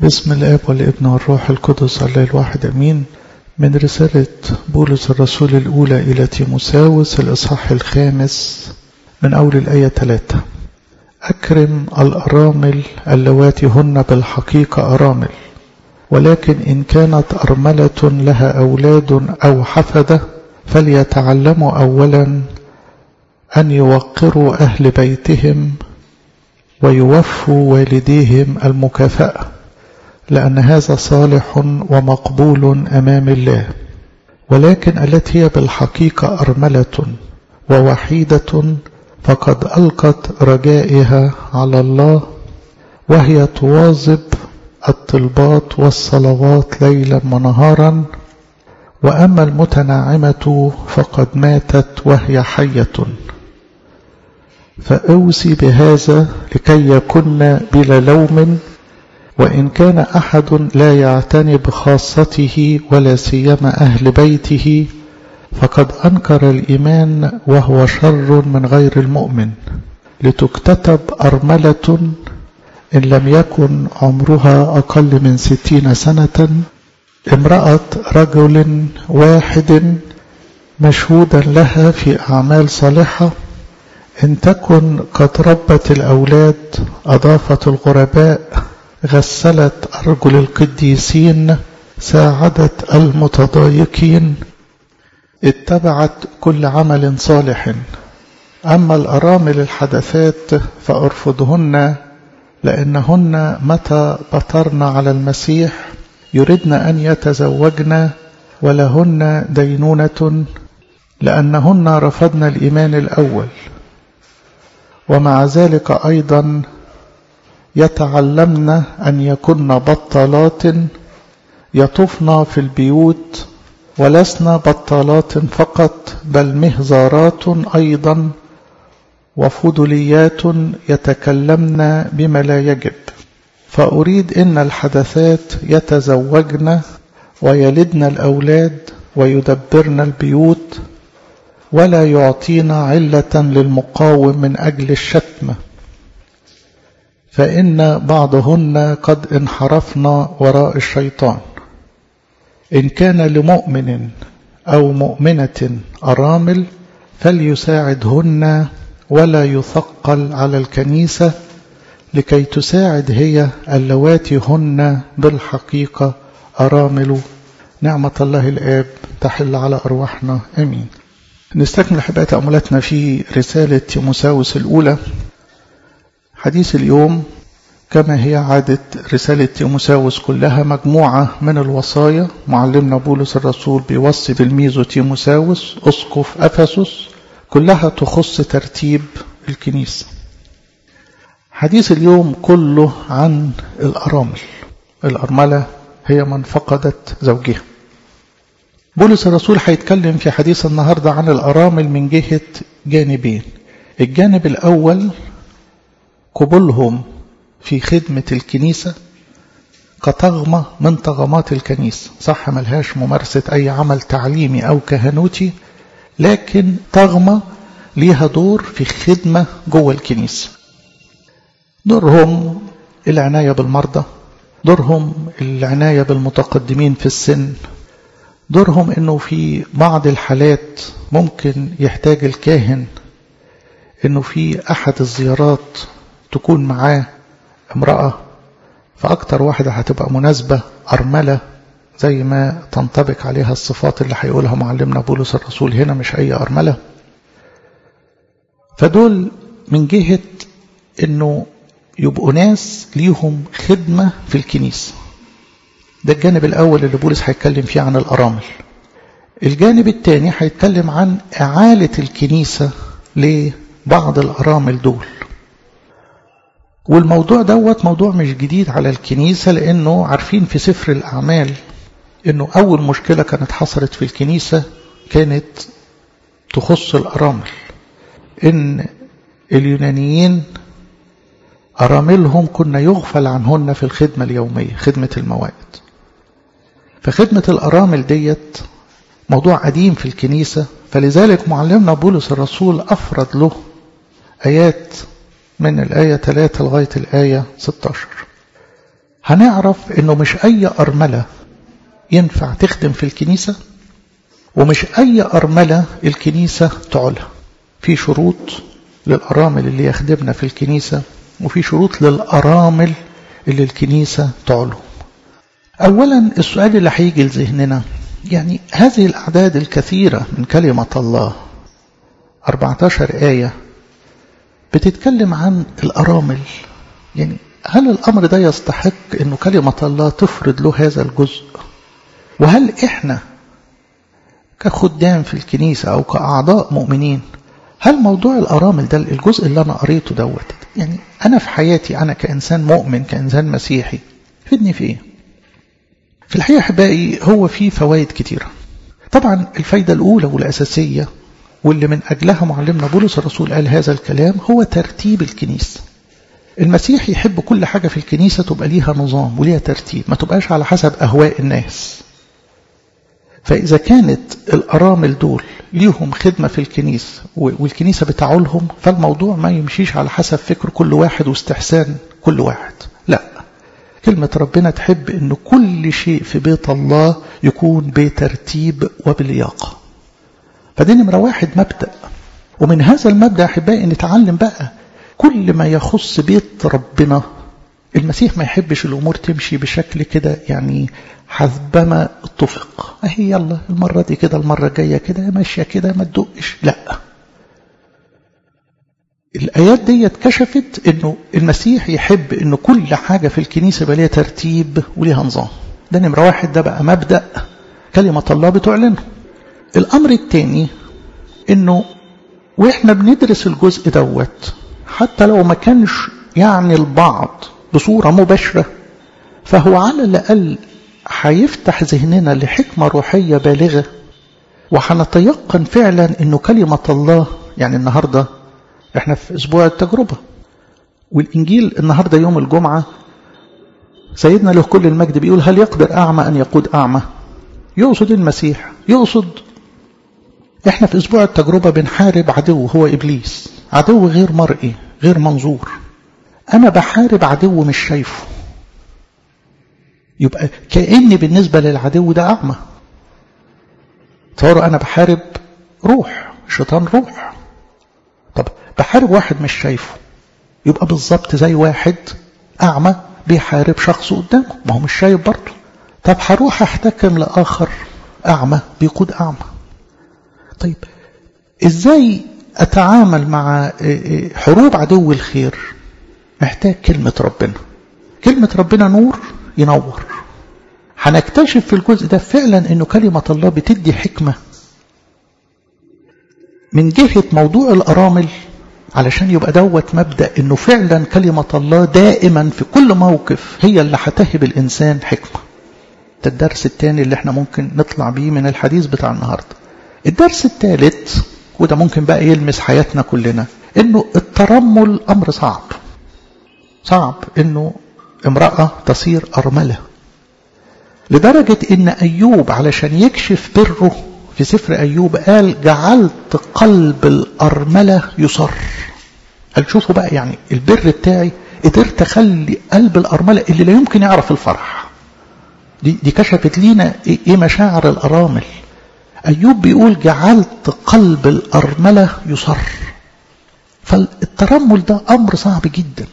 باسم الآب والابن والروح القدس الله الواحد أمين من رسالة بولس الرسول الأولى إلى تيموساوس الإصحاح الخامس من أول الآية ثلاثة أكرم الأرامل اللواتي هن بالحقيقة أرامل ولكن إن كانت أرملة لها أولاد أو حفدة فليتعلموا أولا أن يوقروا أهل بيتهم ويوفوا والديهم المكافأة لأن هذا صالح ومقبول أمام الله ولكن التي هي بالحقيقة أرملة ووحيدة فقد ألقت رجائها على الله وهي تواظب الطلبات والصلوات ليلا ونهارا وأما المتنعمة فقد ماتت وهي حية فأوصي بهذا لكي يكن بلا لوم وإن كان أحد لا يعتني بخاصته ولا سيما أهل بيته فقد أنكر الإيمان وهو شر من غير المؤمن لتكتتب أرملة إن لم يكن عمرها أقل من ستين سنة امرأة رجل واحد مشهودا لها في أعمال صالحة إن تكن قد ربت الأولاد أضافت الغرباء غسلت أرجل القديسين ساعدت المتضايقين اتبعت كل عمل صالح أما الأرامل الحدثات فأرفضهن لأنهن متى بطرن على المسيح يردن أن يتزوجن ولهن دينونة لأنهن رفضن الإيمان الأول ومع ذلك أيضا يتعلمن أن يكن بطالات يطفن في البيوت ولسن بطالات فقط بل مهزارات أيضا وفضليات يتكلمن بما لا يجب فأريد إن الحدثات يتزوجن ويلدن الأولاد ويدبرن البيوت ولا يعطين علة للمقاوم من أجل الشتم فإن بعضهن قد انحرفن وراء الشيطان إن كان لمؤمن أو مؤمنة أرامل فليساعدهن ولا يثقل على الكنيسة لكي تساعد هي اللواتي هن بالحقيقة أرامل نعمة الله الآب تحل على أرواحنا أمين نستكمل حباية تأملاتنا في رسالة تيموساوس الأولى حديث اليوم كما هي عادة رسالة تيموساوس كلها مجموعة من الوصايا معلمنا بولس الرسول بيوصي تلميذه تيموساوس أسقف أفسس كلها تخص ترتيب الكنيسة حديث اليوم كله عن الأرامل الأرملة هي من فقدت زوجها بولس الرسول هيتكلم في حديث النهاردة عن الأرامل من جهة جانبين الجانب الأول قبولهم في خدمة الكنيسة كطغمة من طغمات الكنيسة صح ملهاش ممارسة أي عمل تعليمي أو كهنوتي لكن طغمة ليها دور في خدمة جوه الكنيسة دورهم العناية بالمرضى دورهم العناية بالمتقدمين في السن دورهم انه في بعض الحالات ممكن يحتاج الكاهن انه في احد الزيارات تكون معاه امرأة فأكتر واحدة هتبقى مناسبة أرملة زي ما تنطبق عليها الصفات اللي هيقولها معلمنا بولس الرسول هنا مش أي أرملة فدول من جهة انه يبقوا ناس ليهم خدمة في الكنيسة ده الجانب الأول اللي بولس هيتكلم فيه عن الأرامل الجانب الثاني هيتكلم عن إعالة الكنيسة لبعض الأرامل دول والموضوع دوت موضوع مش جديد على الكنيسة لأنه عارفين في سفر الأعمال أنه أول مشكلة كانت حصلت في الكنيسة كانت تخص الأرامل إن اليونانيين أراملهم كنا يغفل عنهن في الخدمة اليومية خدمة الموائد فخدمة الأرامل ديت موضوع قديم في الكنيسة فلذلك معلمنا بولس الرسول أفرد له آيات من الآية 3 لغاية الآية 16 هنعرف انه مش اي ارملة ينفع تخدم في الكنيسة ومش اي ارملة الكنيسة تعولها في شروط للارامل اللي يخدمنا في الكنيسة وفي شروط للارامل اللي الكنيسة تعولهم اولا السؤال اللي هيجي لذهننا يعني هذه الاعداد الكثيرة من كلمة الله 14 آية بتتكلم عن الأرامل يعني هل الأمر ده يستحق أنه كلمة الله تفرض له هذا الجزء وهل إحنا كخدام في الكنيسة أو كأعضاء مؤمنين هل موضوع الأرامل ده الجزء اللي أنا قريته دوت يعني أنا في حياتي أنا كإنسان مؤمن كإنسان مسيحي فدني في إيه في الحقيقة أحبائي هو في فوائد كتيرة طبعا الفايدة الأولى والأساسية واللي من أجلها معلمنا بولس الرسول قال هذا الكلام هو ترتيب الكنيسة المسيح يحب كل حاجة في الكنيسة تبقى ليها نظام وليها ترتيب ما تبقاش على حسب أهواء الناس فإذا كانت الأرامل دول ليهم خدمة في الكنيسة والكنيسة بتعولهم فالموضوع ما يمشيش على حسب فكر كل واحد واستحسان كل واحد لا كلمة ربنا تحب أن كل شيء في بيت الله يكون بترتيب وبلياقة فدي نمرة واحد مبدأ ومن هذا المبدأ أحبائي نتعلم بقى كل ما يخص بيت ربنا المسيح ما يحبش الأمور تمشي بشكل كده يعني حسبما اتفق أهي يلا المرة دي كده المرة الجاية كده ماشية كده ما تدقش لا الآيات دي كشفت أنه المسيح يحب أنه كل حاجة في الكنيسة بقى ليها ترتيب وليها نظام ده نمرة واحد ده بقى مبدأ كلمة الله بتعلنه الأمر الثاني أنه وإحنا بندرس الجزء دوت حتى لو ما كانش يعني البعض بصورة مباشرة فهو على الأقل هيفتح ذهننا لحكمة روحية بالغة وهنتيقن فعلا أنه كلمة الله يعني النهاردة احنا في أسبوع التجربة والإنجيل النهاردة يوم الجمعة سيدنا له كل المجد بيقول هل يقدر أعمى أن يقود أعمى يقصد المسيح يقصد احنا في أسبوع التجربة بنحارب عدو هو إبليس عدو غير مرئي غير منظور أنا بحارب عدو مش شايفه يبقى كأني بالنسبة للعدو ده أعمى تصوروا أنا بحارب روح الشيطان روح طب بحارب واحد مش شايفه يبقى بالظبط زي واحد أعمى بيحارب شخص قدامه ما هو مش شايف برضه طب هروح احتكم لآخر أعمى بيقود أعمى طيب إزاي أتعامل مع حروب عدو الخير محتاج كلمة ربنا كلمة ربنا نور ينور هنكتشف في الجزء ده فعلا أنه كلمة الله بتدي حكمة من جهة موضوع الأرامل علشان يبقى دوت مبدأ أنه فعلا كلمة الله دائما في كل موقف هي اللي هتهب الإنسان حكمة ده الدرس الثاني اللي احنا ممكن نطلع بيه من الحديث بتاع النهاردة الدرس الثالث وده ممكن بقى يلمس حياتنا كلنا انه الترمل امر صعب صعب انه امرأة تصير ارملة لدرجة ان ايوب علشان يكشف بره في سفر ايوب قال جعلت قلب الارملة يصر قال شوفوا بقى يعني البر بتاعي قدرت اخلي قلب الارملة اللي لا يمكن يعرف الفرح دي, دي كشفت لينا ايه مشاعر الارامل أيوب بيقول جعلت قلب الأرملة يصر فالترمل ده أمر صعب جدا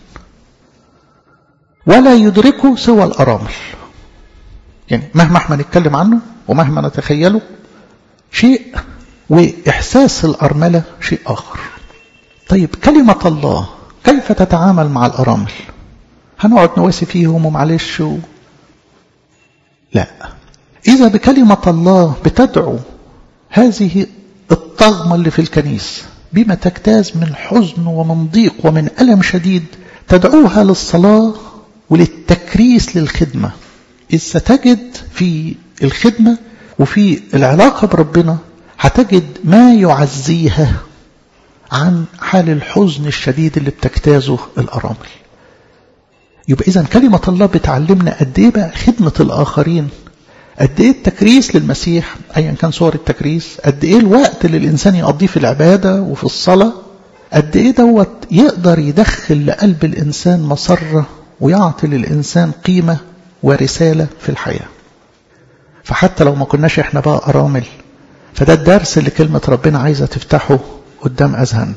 ولا يدركه سوى الأرامل يعني مهما احنا نتكلم عنه ومهما نتخيله شيء وإحساس الأرملة شيء آخر طيب كلمة الله كيف تتعامل مع الأرامل هنقعد نواسي فيهم ومعلش و... لا إذا بكلمة الله بتدعو هذه الطغمة اللي في الكنيسة بما تجتاز من حزن ومن ضيق ومن ألم شديد تدعوها للصلاة وللتكريس للخدمة إذ ستجد في الخدمة وفي العلاقة بربنا هتجد ما يعزيها عن حال الحزن الشديد اللي بتجتازه الأرامل يبقى إذا كلمة الله بتعلمنا قد إيه بقى خدمة الآخرين قد ايه التكريس للمسيح ايا كان صور التكريس قد ايه الوقت اللي الانسان يقضيه في العباده وفي الصلاه قد ايه دوت يقدر يدخل لقلب الانسان مسره ويعطي للإنسان قيمة ورسالة في الحياة فحتى لو ما كناش احنا بقى أرامل فده الدرس اللي كلمة ربنا عايزة تفتحه قدام أذهان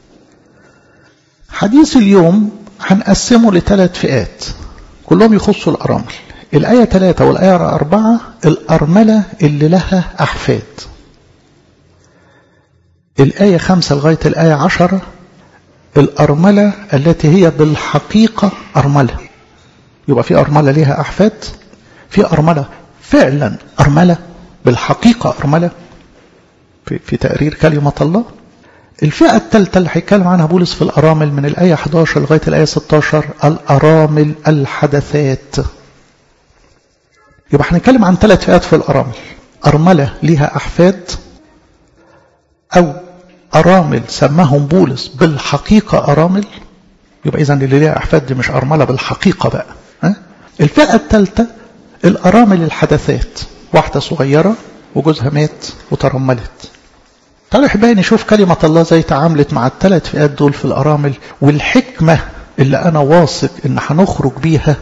حديث اليوم هنقسمه لثلاث فئات كلهم يخصوا الأرامل الآية ثلاثة والآية أربعة الأرملة اللي لها أحفاد الآية خمسة لغاية الآية عشرة الأرملة التي هي بالحقيقة أرملة يبقى في أرملة لها أحفاد في أرملة فعلا أرملة بالحقيقة أرملة في, في تقرير كلمة الله الفئة الثالثة اللي هيتكلم عنها بولس في الأرامل من الآية 11 لغاية الآية 16 الأرامل الحدثات يبقى هنتكلم عن ثلاث فئات في الأرامل أرملة لها أحفاد أو أرامل سماهم بولس بالحقيقة أرامل يبقى إذا اللي ليها أحفاد دي مش أرملة بالحقيقة بقى ها؟ الفئة الثالثة الأرامل الحدثات واحدة صغيرة وجوزها مات وترملت تعالوا احبائي نشوف كلمة الله زي تعاملت مع الثلاث فئات دول في الأرامل والحكمة اللي أنا واثق إن هنخرج بيها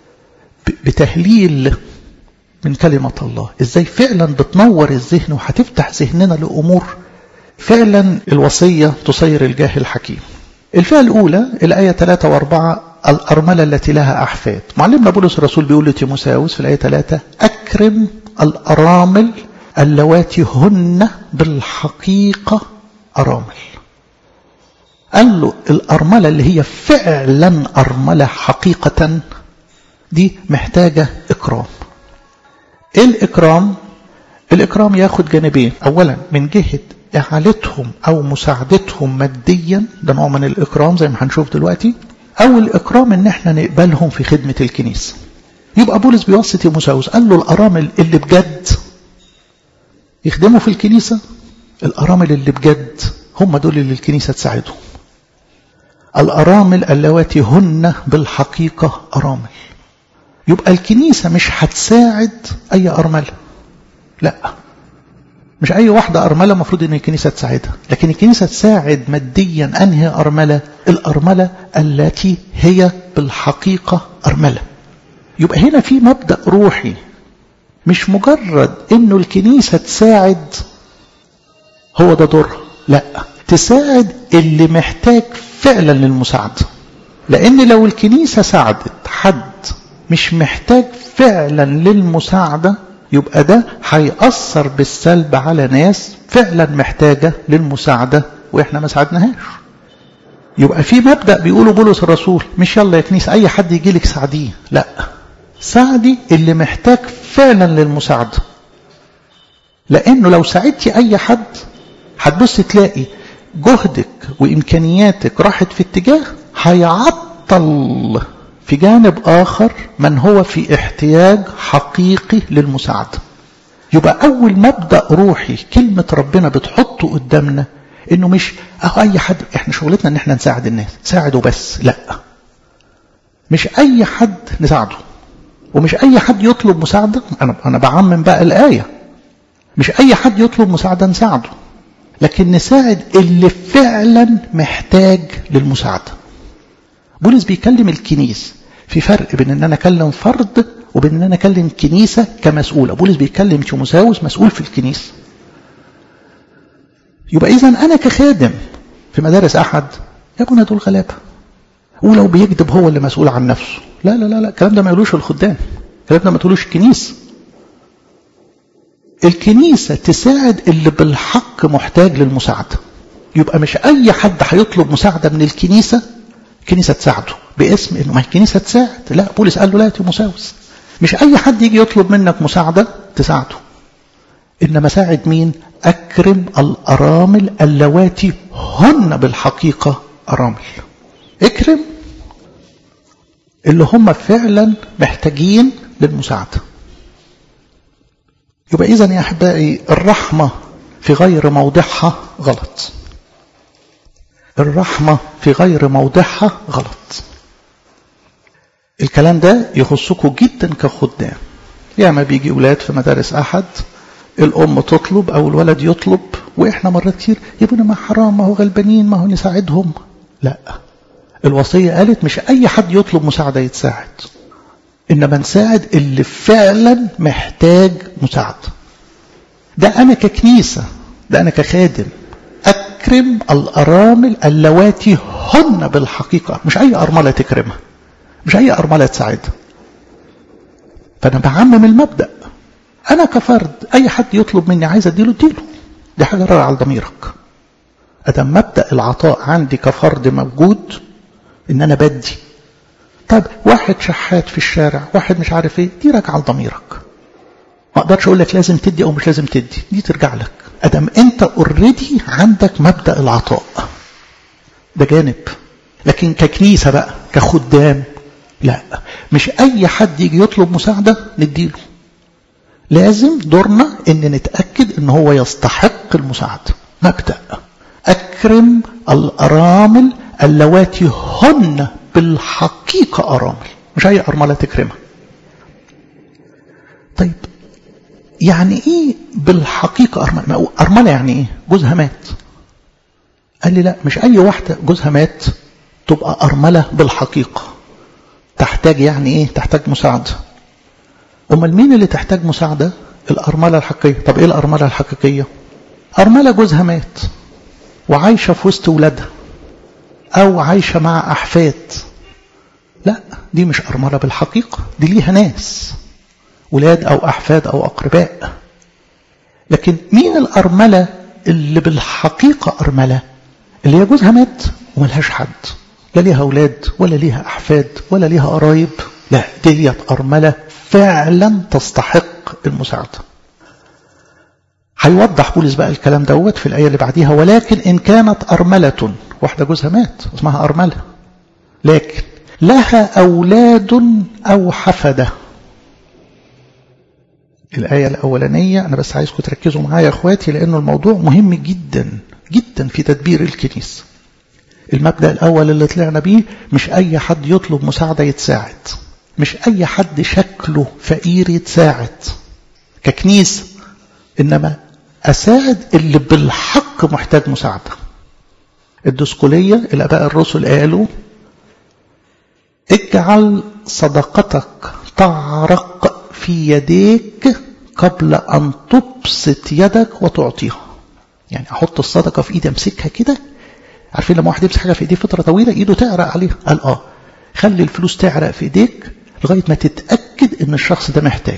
بتهليل من كلمة الله إزاي فعلا بتنور الذهن وهتفتح ذهننا لأمور فعلا الوصية تصير الجاهل حكيم الفئة الأولى الآية 3 و4 الأرملة التي لها أحفاد معلمنا بولس الرسول بيقول لتيموساوس في الآية 3 أكرم الأرامل اللواتي هن بالحقيقة أرامل قال له الأرملة اللي هي فعلا أرملة حقيقة دي محتاجة إكرام إيه الإكرام الإكرام ياخد جانبين أولا من جهة إعالتهم أو مساعدتهم ماديا ده نوع من الإكرام زي ما هنشوف دلوقتي أو الإكرام إن إحنا نقبلهم في خدمة الكنيسة يبقى بولس بيوصي تيموساوس قال له الأرامل اللي بجد يخدموا في الكنيسة الأرامل اللي بجد هم دول اللي الكنيسة تساعدهم الأرامل اللواتي هن بالحقيقة أرامل يبقى الكنيسة مش هتساعد أي أرملة لا مش أي واحدة أرملة مفروض أن الكنيسة تساعدها لكن الكنيسة تساعد ماديا أنهي أرملة الأرملة التي هي بالحقيقة أرملة يبقى هنا في مبدأ روحي مش مجرد أنه الكنيسة تساعد هو ده دورها لا تساعد اللي محتاج فعلا للمساعدة لأن لو الكنيسة ساعدت حد مش محتاج فعلا للمساعدة يبقى ده هيأثر بالسلب على ناس فعلا محتاجة للمساعدة وإحنا ما ساعدناهاش يبقى في مبدأ بيقوله بولس الرسول مش يلا يا كنيسة أي حد يجي لك ساعديه لا ساعدي اللي محتاج فعلا للمساعدة لأنه لو ساعدتي أي حد هتبص تلاقي جهدك وإمكانياتك راحت في اتجاه هيعطل في جانب آخر من هو في احتياج حقيقي للمساعدة يبقى أول مبدأ روحي كلمة ربنا بتحطه قدامنا إنه مش أهو أي حد إحنا شغلتنا إن إحنا نساعد الناس ساعده بس لا مش أي حد نساعده ومش أي حد يطلب مساعدة أنا أنا بعمم بقى الآية مش أي حد يطلب مساعدة نساعده لكن نساعد اللي فعلا محتاج للمساعدة بولس بيكلم الكنيس في فرق بين ان انا اكلم فرد وبين ان انا اكلم كنيسه كمسؤوله بولس بيكلم تيموساوس مسؤول في الكنيسه يبقى اذا انا كخادم في مدارس احد يا ابونا دول غلابه ولو بيكذب هو اللي مسؤول عن نفسه لا لا لا لا الكلام ده ما يقولوش الخدام الكلام ده ما تقولوش الكنيسه الكنيسه تساعد اللي بالحق محتاج للمساعده يبقى مش اي حد هيطلب مساعده من الكنيسه الكنيسة تساعده باسم انه ما الكنيسة تساعد لا بولس قال له لا يا تيموساوس مش اي حد يجي يطلب منك مساعدة تساعده انما ساعد مين اكرم الارامل اللواتي هن بالحقيقة ارامل اكرم اللي هم فعلا محتاجين للمساعدة يبقى اذا يا احبائي الرحمة في غير موضعها غلط الرحمة في غير موضعها غلط الكلام ده يخصكم جدا كخدام ياما بيجي أولاد في مدارس أحد الأم تطلب أو الولد يطلب وإحنا مرات كتير يا ابني ما حرام ما هو غلبانين ما هو نساعدهم لا الوصية قالت مش أي حد يطلب مساعدة يتساعد إنما نساعد اللي فعلا محتاج مساعدة ده أنا ككنيسة ده أنا كخادم أكرم الأرامل اللواتي هن بالحقيقة مش أي أرملة تكرمها مش أي أرملة تساعدها فأنا بعمم المبدأ أنا كفرد أي حد يطلب مني عايز أديله أديله دي حاجة راجعة على ضميرك أدم مبدأ العطاء عندي كفرد موجود إن أنا بدي طب واحد شحات في الشارع واحد مش عارف إيه دي راجعة على ضميرك ما أقدرش أقول لك لازم تدي أو مش لازم تدي دي ترجع لك أدم أنت اوريدي عندك مبدأ العطاء ده جانب لكن ككنيسة بقى كخدام لا مش أي حد يجي يطلب مساعدة نديله لازم دورنا ان نتأكد ان هو يستحق المساعدة مبدأ أكرم الأرامل اللواتي هن بالحقيقة أرامل مش أي أرملة تكرمها طيب يعني إيه بالحقيقة أرملة أرملة يعني إيه جوزها مات قال لي لا مش أي واحدة جوزها مات تبقى أرملة بالحقيقة تحتاج يعني إيه تحتاج مساعدة أمال مين اللي تحتاج مساعدة الأرملة الحقيقية طب إيه الأرملة الحقيقية أرملة جوزها مات وعايشة في وسط ولادها أو عايشة مع أحفاد لا دي مش أرملة بالحقيقة دي ليها ناس ولاد أو أحفاد أو أقرباء لكن مين الأرملة اللي بالحقيقة أرملة اللي هي جوزها مات وملهاش حد لا ليها أولاد ولا ليها أحفاد ولا ليها قرايب لا ديت أرملة فعلا تستحق المساعدة هيوضح بولس بقى الكلام دوت في الآية اللي بعديها ولكن إن كانت أرملة واحدة جوزها مات اسمها أرملة لكن لها أولاد أو حفدة الآية الأولانية أنا بس عايزكم تركزوا معايا يا أخواتي لأنه الموضوع مهم جدا جدا في تدبير الكنيسة المبدأ الأول اللي طلعنا بيه مش أي حد يطلب مساعدة يتساعد مش أي حد شكله فقير يتساعد ككنيسة إنما أساعد اللي بالحق محتاج مساعدة الدسكولية الأباء الرسل قالوا اجعل صدقتك تعرق في يديك قبل أن تبسط يدك وتعطيها يعني أحط الصدقة في إيدي أمسكها كده عارفين لما واحد يمسك حاجة في إيديه فترة طويلة إيده تعرق عليها قال آه خلي الفلوس تعرق في إيديك لغاية ما تتأكد إن الشخص ده محتاج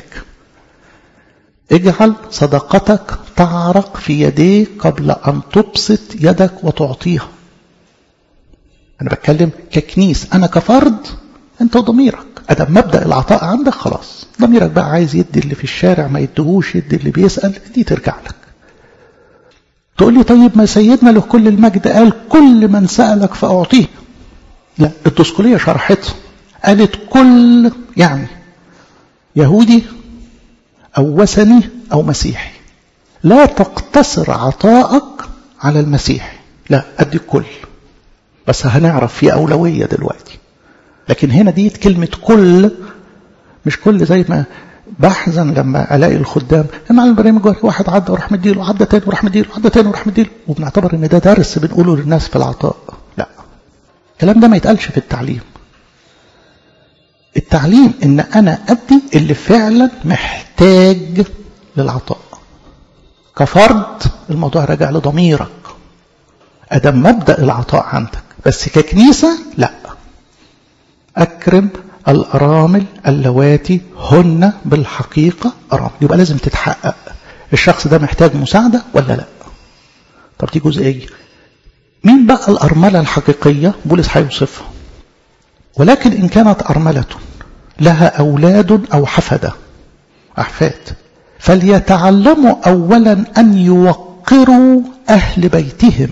اجعل صدقتك تعرق في يديك قبل أن تبسط يدك وتعطيها أنا بتكلم ككنيس أنا كفرد أنت وضميرك أدم مبدأ العطاء عندك خلاص ضميرك بقى عايز يدي اللي في الشارع ما يديهوش يدي اللي بيسأل دي ترجع لك تقول لي طيب ما سيدنا له كل المجد قال كل من سألك فأعطيه لا الدسكولية شرحتها قالت كل يعني يهودي أو وثني أو مسيحي لا تقتصر عطائك على المسيح لا أدي الكل بس هنعرف في أولوية دلوقتي لكن هنا دي كلمة كل مش كل زي ما بحزن لما الاقي الخدام المعلم البرنامج واحد عدى وراح مديله عدى تاني وراح مديله عدى تاني وراح مديله وبنعتبر ان ده درس بنقوله للناس في العطاء لا الكلام ده ما يتقالش في التعليم التعليم ان انا ادي اللي فعلا محتاج للعطاء كفرد الموضوع راجع لضميرك ادم مبدا العطاء عندك بس ككنيسه لا اكرم الارامل اللواتي هن بالحقيقه ارامل يبقى لازم تتحقق الشخص ده محتاج مساعده ولا لا طب دي جزئيه مين بقى الارمله الحقيقيه بولس هيوصفها ولكن إن كانت أرملة لها أولاد أو حفدة أحفاد فليتعلموا أولا أن يوقروا أهل بيتهم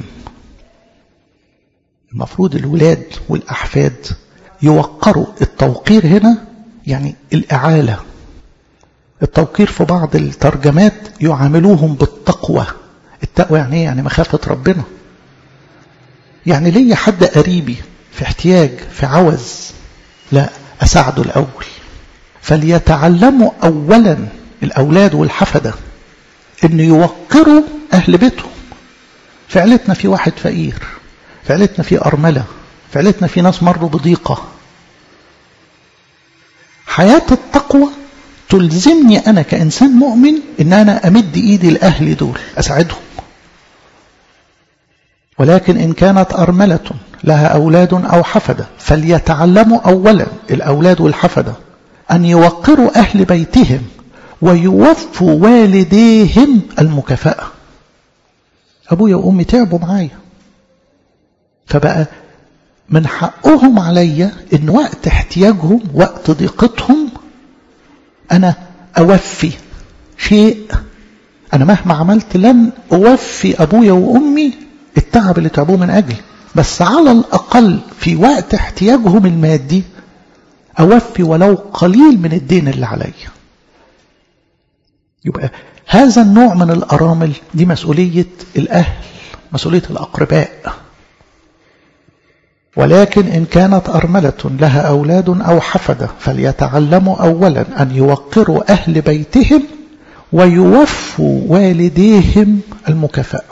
المفروض الولاد والأحفاد يوقروا التوقير هنا يعني الإعالة التوقير في بعض الترجمات يعاملوهم بالتقوى التقوى يعني ايه يعني مخافة ربنا يعني ليا حد قريبي في احتياج في عوز لا أساعده الأول فليتعلموا أولا الأولاد والحفدة أن يوقروا أهل بيتهم في عيلتنا في واحد فقير في عيلتنا في أرملة في عيلتنا في ناس مروا بضيقة حياة التقوى تلزمني أنا كإنسان مؤمن إن أنا أمد إيدي لأهلي دول أساعدهم ولكن إن كانت أرملة لها أولاد أو حفدة فليتعلموا أولا الأولاد والحفدة أن يوقروا أهل بيتهم ويوفوا والديهم المكافأة أبويا وأمي تعبوا معايا فبقى من حقهم عليا إن وقت احتياجهم وقت ضيقتهم أنا أوفي شيء أنا مهما عملت لن أوفي أبويا وأمي التعب اللي تعبوه من أجلي بس على الأقل في وقت احتياجهم المادي أوفي ولو قليل من الدين اللي عليا يبقى هذا النوع من الأرامل دي مسؤولية الأهل مسؤولية الأقرباء ولكن إن كانت أرملة لها أولاد أو حفدة فليتعلموا أولا أن يوقروا أهل بيتهم ويوفوا والديهم المكافأة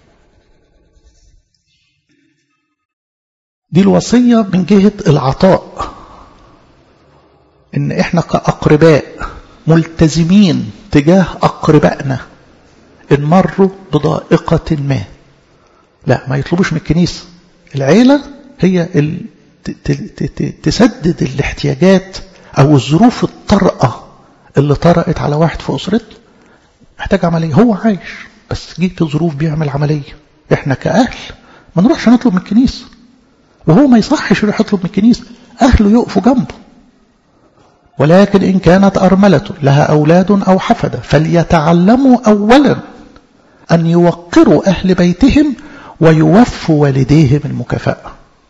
دي الوصية من جهة العطاء إن إحنا كأقرباء ملتزمين تجاه أقربائنا إن مروا بضائقة ما لا ما يطلبوش من الكنيسة العيلة هي ال... تسدد الاحتياجات أو الظروف الطارئة اللي طرأت على واحد في أسرته محتاج عملية هو عايش بس جه في ظروف بيعمل عملية احنا كأهل ما نروحش نطلب من الكنيسة وهو ما يصحش يروح يطلب من الكنيسة أهله يقفوا جنبه ولكن إن كانت أرملة لها أولاد أو حفدة فليتعلموا أولا أن يوقروا أهل بيتهم ويوفوا والديهم المكافأة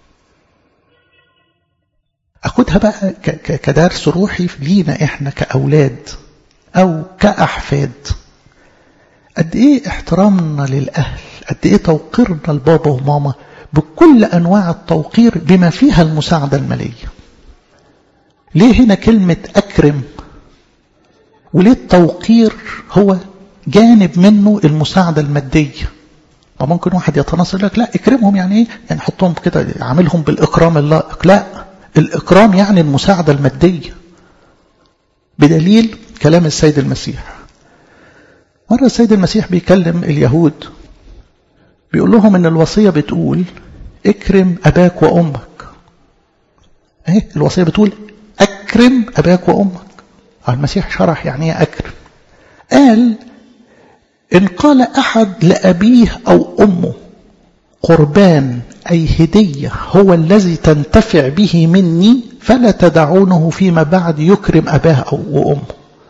أخدها بقى كدرس روحي لينا إحنا كأولاد أو كأحفاد قد إيه احترامنا للأهل قد إيه توقيرنا لبابا وماما بكل أنواع التوقير بما فيها المساعدة المالية ليه هنا كلمة أكرم وليه التوقير هو جانب منه المساعدة المادية ممكن واحد يتناصر لك لا اكرمهم يعني ايه يعني حطهم كده عاملهم بالإكرام اللائق لا الإكرام يعني المساعدة المادية بدليل كلام السيد المسيح مرة السيد المسيح بيكلم اليهود بيقول لهم ان الوصية بتقول اكرم أباك وأمك ايه الوصية بتقول أكرم أباك وأمك المسيح شرح يعني ايه أكرم قال إن قال أحد لأبيه أو أمه قربان أي هدية هو الذي تنتفع به مني فلا تدعونه فيما بعد يكرم أباه أو وأمه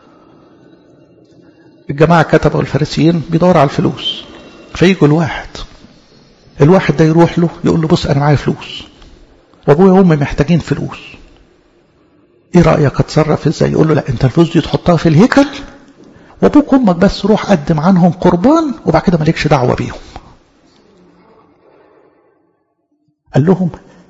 الجماعة كتبوا الفارسيين بيدور على الفلوس فيجوا الواحد الواحد ده يروح له يقول له بص أنا معايا فلوس وأبويا وأمي محتاجين فلوس إيه رأيك أتصرف إزاي يقول له لا أنت الفلوس دي تحطها في الهيكل وأبوك وأمك بس روح قدم عنهم قربان وبعد كده مالكش دعوة بيهم قال لهم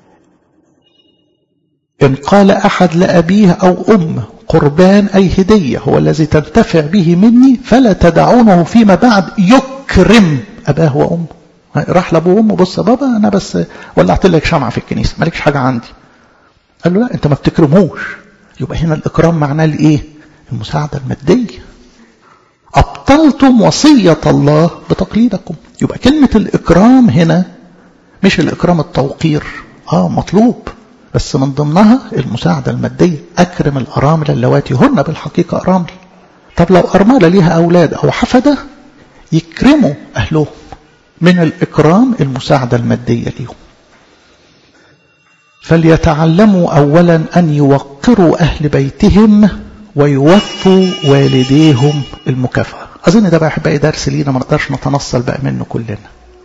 إن قال أحد لأبيه أو أمه قربان أي هدية هو الذي تنتفع به مني فلا تدعونه فيما بعد يكرم أباه وأمه راح لأبوه وأمه بص يا بابا أنا بس ولعت لك شمعة في الكنيسة مالكش حاجة عندي قال له لا أنت ما بتكرموش يبقى هنا الإكرام معناه الإيه المساعدة المادية أبطلتم وصية الله بتقليدكم يبقى كلمة الإكرام هنا مش الإكرام التوقير آه مطلوب بس من ضمنها المساعدة المادية أكرم الأرامل اللواتي هن بالحقيقة أرامل طب لو أرملة ليها أولاد أو حفدة يكرموا أهلهم من الإكرام المساعدة المادية لهم فليتعلموا أولا أن يوقروا أهل بيتهم ويوفوا والديهم المكافأة أظن ده بقى أحبائي درس لينا ما نقدرش نتنصل بقى منه كلنا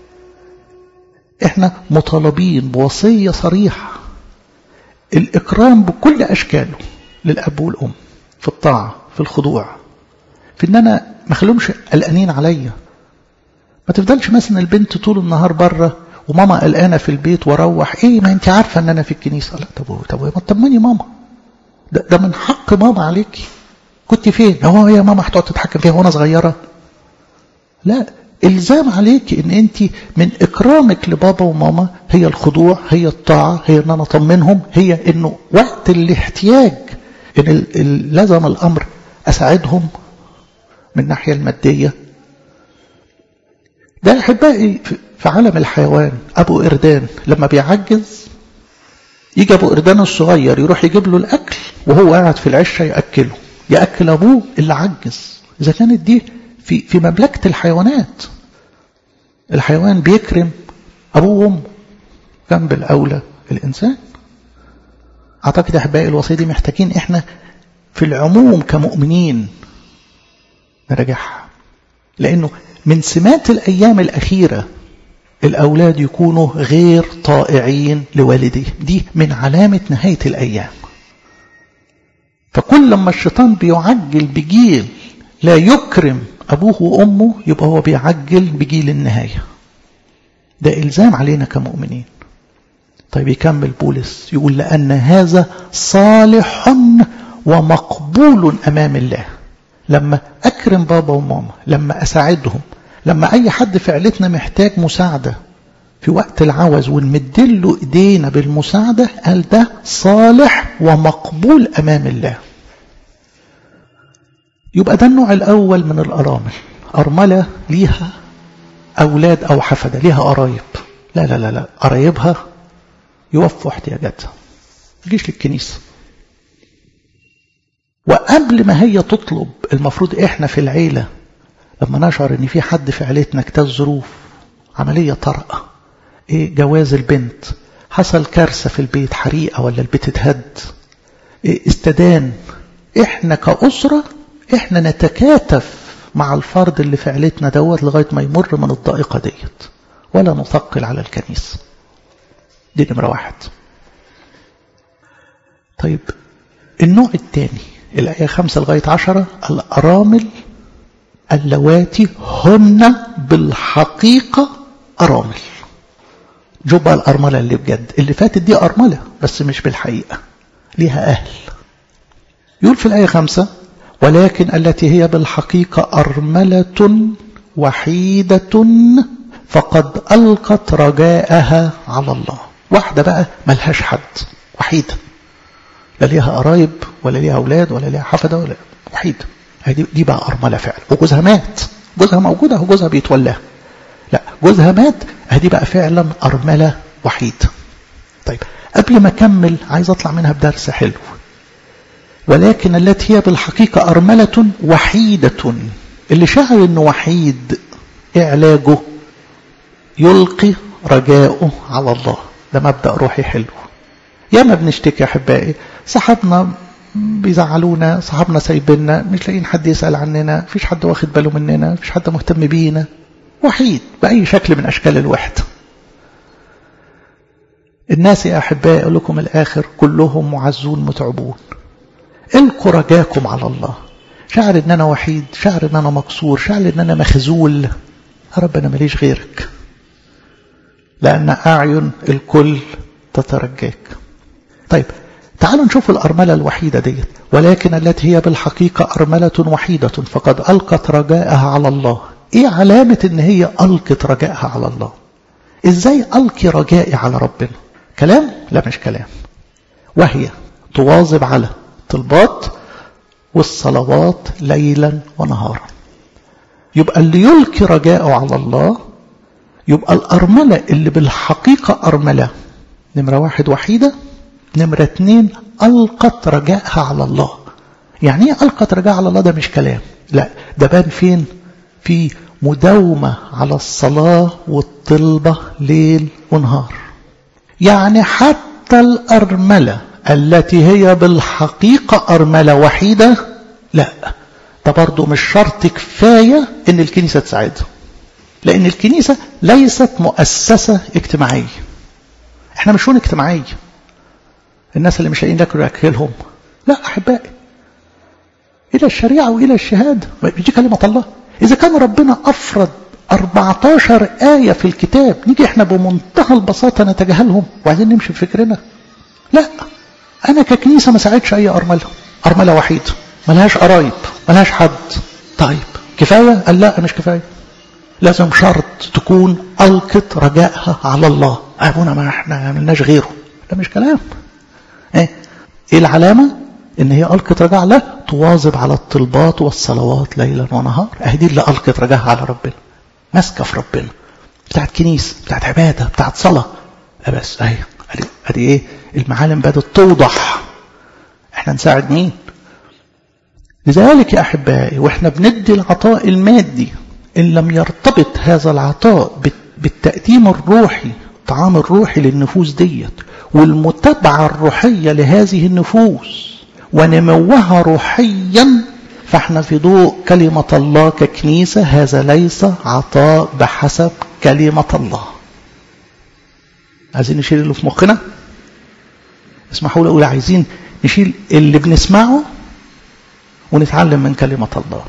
احنا مطالبين بوصية صريحة الإكرام بكل أشكاله للأب والأم في الطاعة في الخضوع في إن أنا ما خلومش قلقانين عليا ما تفضلش مثلا البنت طول النهار بره وماما قلقانة في البيت واروح ايه ما انت عارفة ان انا في الكنيسة لا طب طب ما تطمني ماما ده, ده من حق ماما عليكي كنت فين هو يا ماما هتقعد تتحكم فيها وانا صغيرة لا الزام عليك ان انت من اكرامك لبابا وماما هي الخضوع هي الطاعة هي ان انا اطمنهم هي انه وقت الاحتياج ان لازم الامر اساعدهم من الناحية المادية ده احبائي في عالم الحيوان ابو اردان لما بيعجز يجي ابو اردان الصغير يروح يجيب له الاكل وهو قاعد في العشه ياكله ياكل ابوه اللي عجز اذا كانت دي في في مملكه الحيوانات الحيوان بيكرم ابوه وامه جنب الاولى الانسان اعتقد يا احبائي الوصيه دي محتاجين احنا في العموم كمؤمنين نراجعها لانه من سمات الايام الاخيره الأولاد يكونوا غير طائعين لوالديه دي من علامة نهاية الأيام فكل لما الشيطان بيعجل بجيل لا يكرم أبوه وأمه يبقى هو بيعجل بجيل النهاية ده إلزام علينا كمؤمنين طيب يكمل بولس يقول لأن هذا صالح ومقبول أمام الله لما أكرم بابا وماما لما أساعدهم لما أي حد في عيلتنا محتاج مساعدة في وقت العوز ونمدله إيدينا بالمساعدة قال ده صالح ومقبول أمام الله يبقى ده النوع الأول من الأرامل أرملة ليها أولاد أو حفدة ليها قرايب لا لا لا لا قرايبها يوفوا احتياجاتها تجيش للكنيسة وقبل ما هي تطلب المفروض احنا في العيلة لما نشعر ان في حد في عيلتنا اجتاز ظروف عملية طارئة ايه جواز البنت حصل كارثة في البيت حريقة ولا البيت اتهد إيه استدان احنا كأسرة احنا نتكاتف مع الفرد اللي في عيلتنا دوت لغاية ما يمر من الضائقة ديت ولا نثقل على الكنيسة دي نمرة واحد طيب النوع الثاني الآية خمسة لغاية عشرة الأرامل اللواتي هن بالحقيقة أرامل جو بقى الأرملة اللي بجد اللي فاتت دي أرملة بس مش بالحقيقة ليها أهل يقول في الآية خمسة ولكن التي هي بالحقيقة أرملة وحيدة فقد ألقت رجاءها على الله واحدة بقى ملهاش حد وحيدة لا ليها قرايب ولا ليها أولاد ولا ليها حفدة ولا وحيدة دي, دي بقى أرملة فعلا وجوزها مات جوزها موجودة وجوزها بيتولاها لا جوزها مات هدي بقى فعلا أرملة وحيدة طيب قبل ما أكمل عايز أطلع منها بدرس حلو ولكن التي هي بالحقيقة أرملة وحيدة اللي شعر أنه وحيد إيه علاجه يلقي رجاؤه على الله ده مبدأ روحي حلو ياما بنشتكي يا أحبائي صاحبنا بيزعلونا صاحبنا سايبنا مش لاقيين حد يسأل عننا مفيش حد واخد باله مننا مفيش حد مهتم بينا وحيد بأي شكل من أشكال الوحدة الناس يا أحبائي أقول لكم الآخر كلهم معزون متعبون القوا رجاكم على الله شعر ان انا وحيد شعر ان انا مكسور شعر ان انا مخزول يا رب انا ماليش غيرك لان اعين الكل تترجاك طيب تعالوا نشوف الأرملة الوحيدة ديت ولكن التي هي بالحقيقة أرملة وحيدة فقد ألقت رجاءها على الله إيه علامة إن هي ألقت رجاءها على الله إزاي ألقي رجائي على ربنا كلام لا مش كلام وهي تواظب على طلبات والصلوات ليلا ونهارا يبقى اللي يلقي رجاءه على الله يبقى الأرملة اللي بالحقيقة أرملة نمرة واحد وحيدة نمرة اتنين ألقت رجاءها على الله يعني ايه ألقت رجاء على الله ده مش كلام لا ده بان فين في مداومة على الصلاة والطلبة ليل ونهار يعني حتى الأرملة التي هي بالحقيقة أرملة وحيدة لا ده برضو مش شرط كفاية ان الكنيسة تساعدها لان الكنيسة ليست مؤسسة اجتماعية احنا مش شؤون اجتماعية الناس اللي مش لاقيين ياكلوا ياكلهم لا احبائي الى الشريعة والى الشهادة دي كلمة الله اذا كان ربنا افرض 14 آية في الكتاب نيجي احنا بمنتهى البساطة نتجاهلهم وعايزين نمشي بفكرنا لا انا ككنيسة ما ساعدش اي ارملة ارملة وحيدة ملهاش قرايب ملهاش حد طيب كفاية قال لا مش كفاية لازم شرط تكون ألقت رجائها على الله أبونا ما احنا عملناش غيره ده مش كلام ايه ايه العلامة ان هي ألقت رجاء الله تواظب على الطلبات والصلوات ليلا ونهار اهي دي اللي ألقت رجاءها على ربنا ماسكة في ربنا بتاعت كنيسة بتاعت عبادة بتاعت صلاة بس اهي ادي ادي ايه المعالم بدأت توضح احنا نساعد مين لذلك يا احبائي واحنا بندي العطاء المادي ان لم يرتبط هذا العطاء بالتقديم الروحي الطعام الروحي للنفوس ديت والمتابعة الروحية لهذه النفوس ونموها روحيا فاحنا في ضوء كلمة الله ككنيسة هذا ليس عطاء بحسب كلمة الله عايزين نشيل اللي في مخنا اسمحوا لي اقول عايزين نشيل اللي بنسمعه ونتعلم من كلمة الله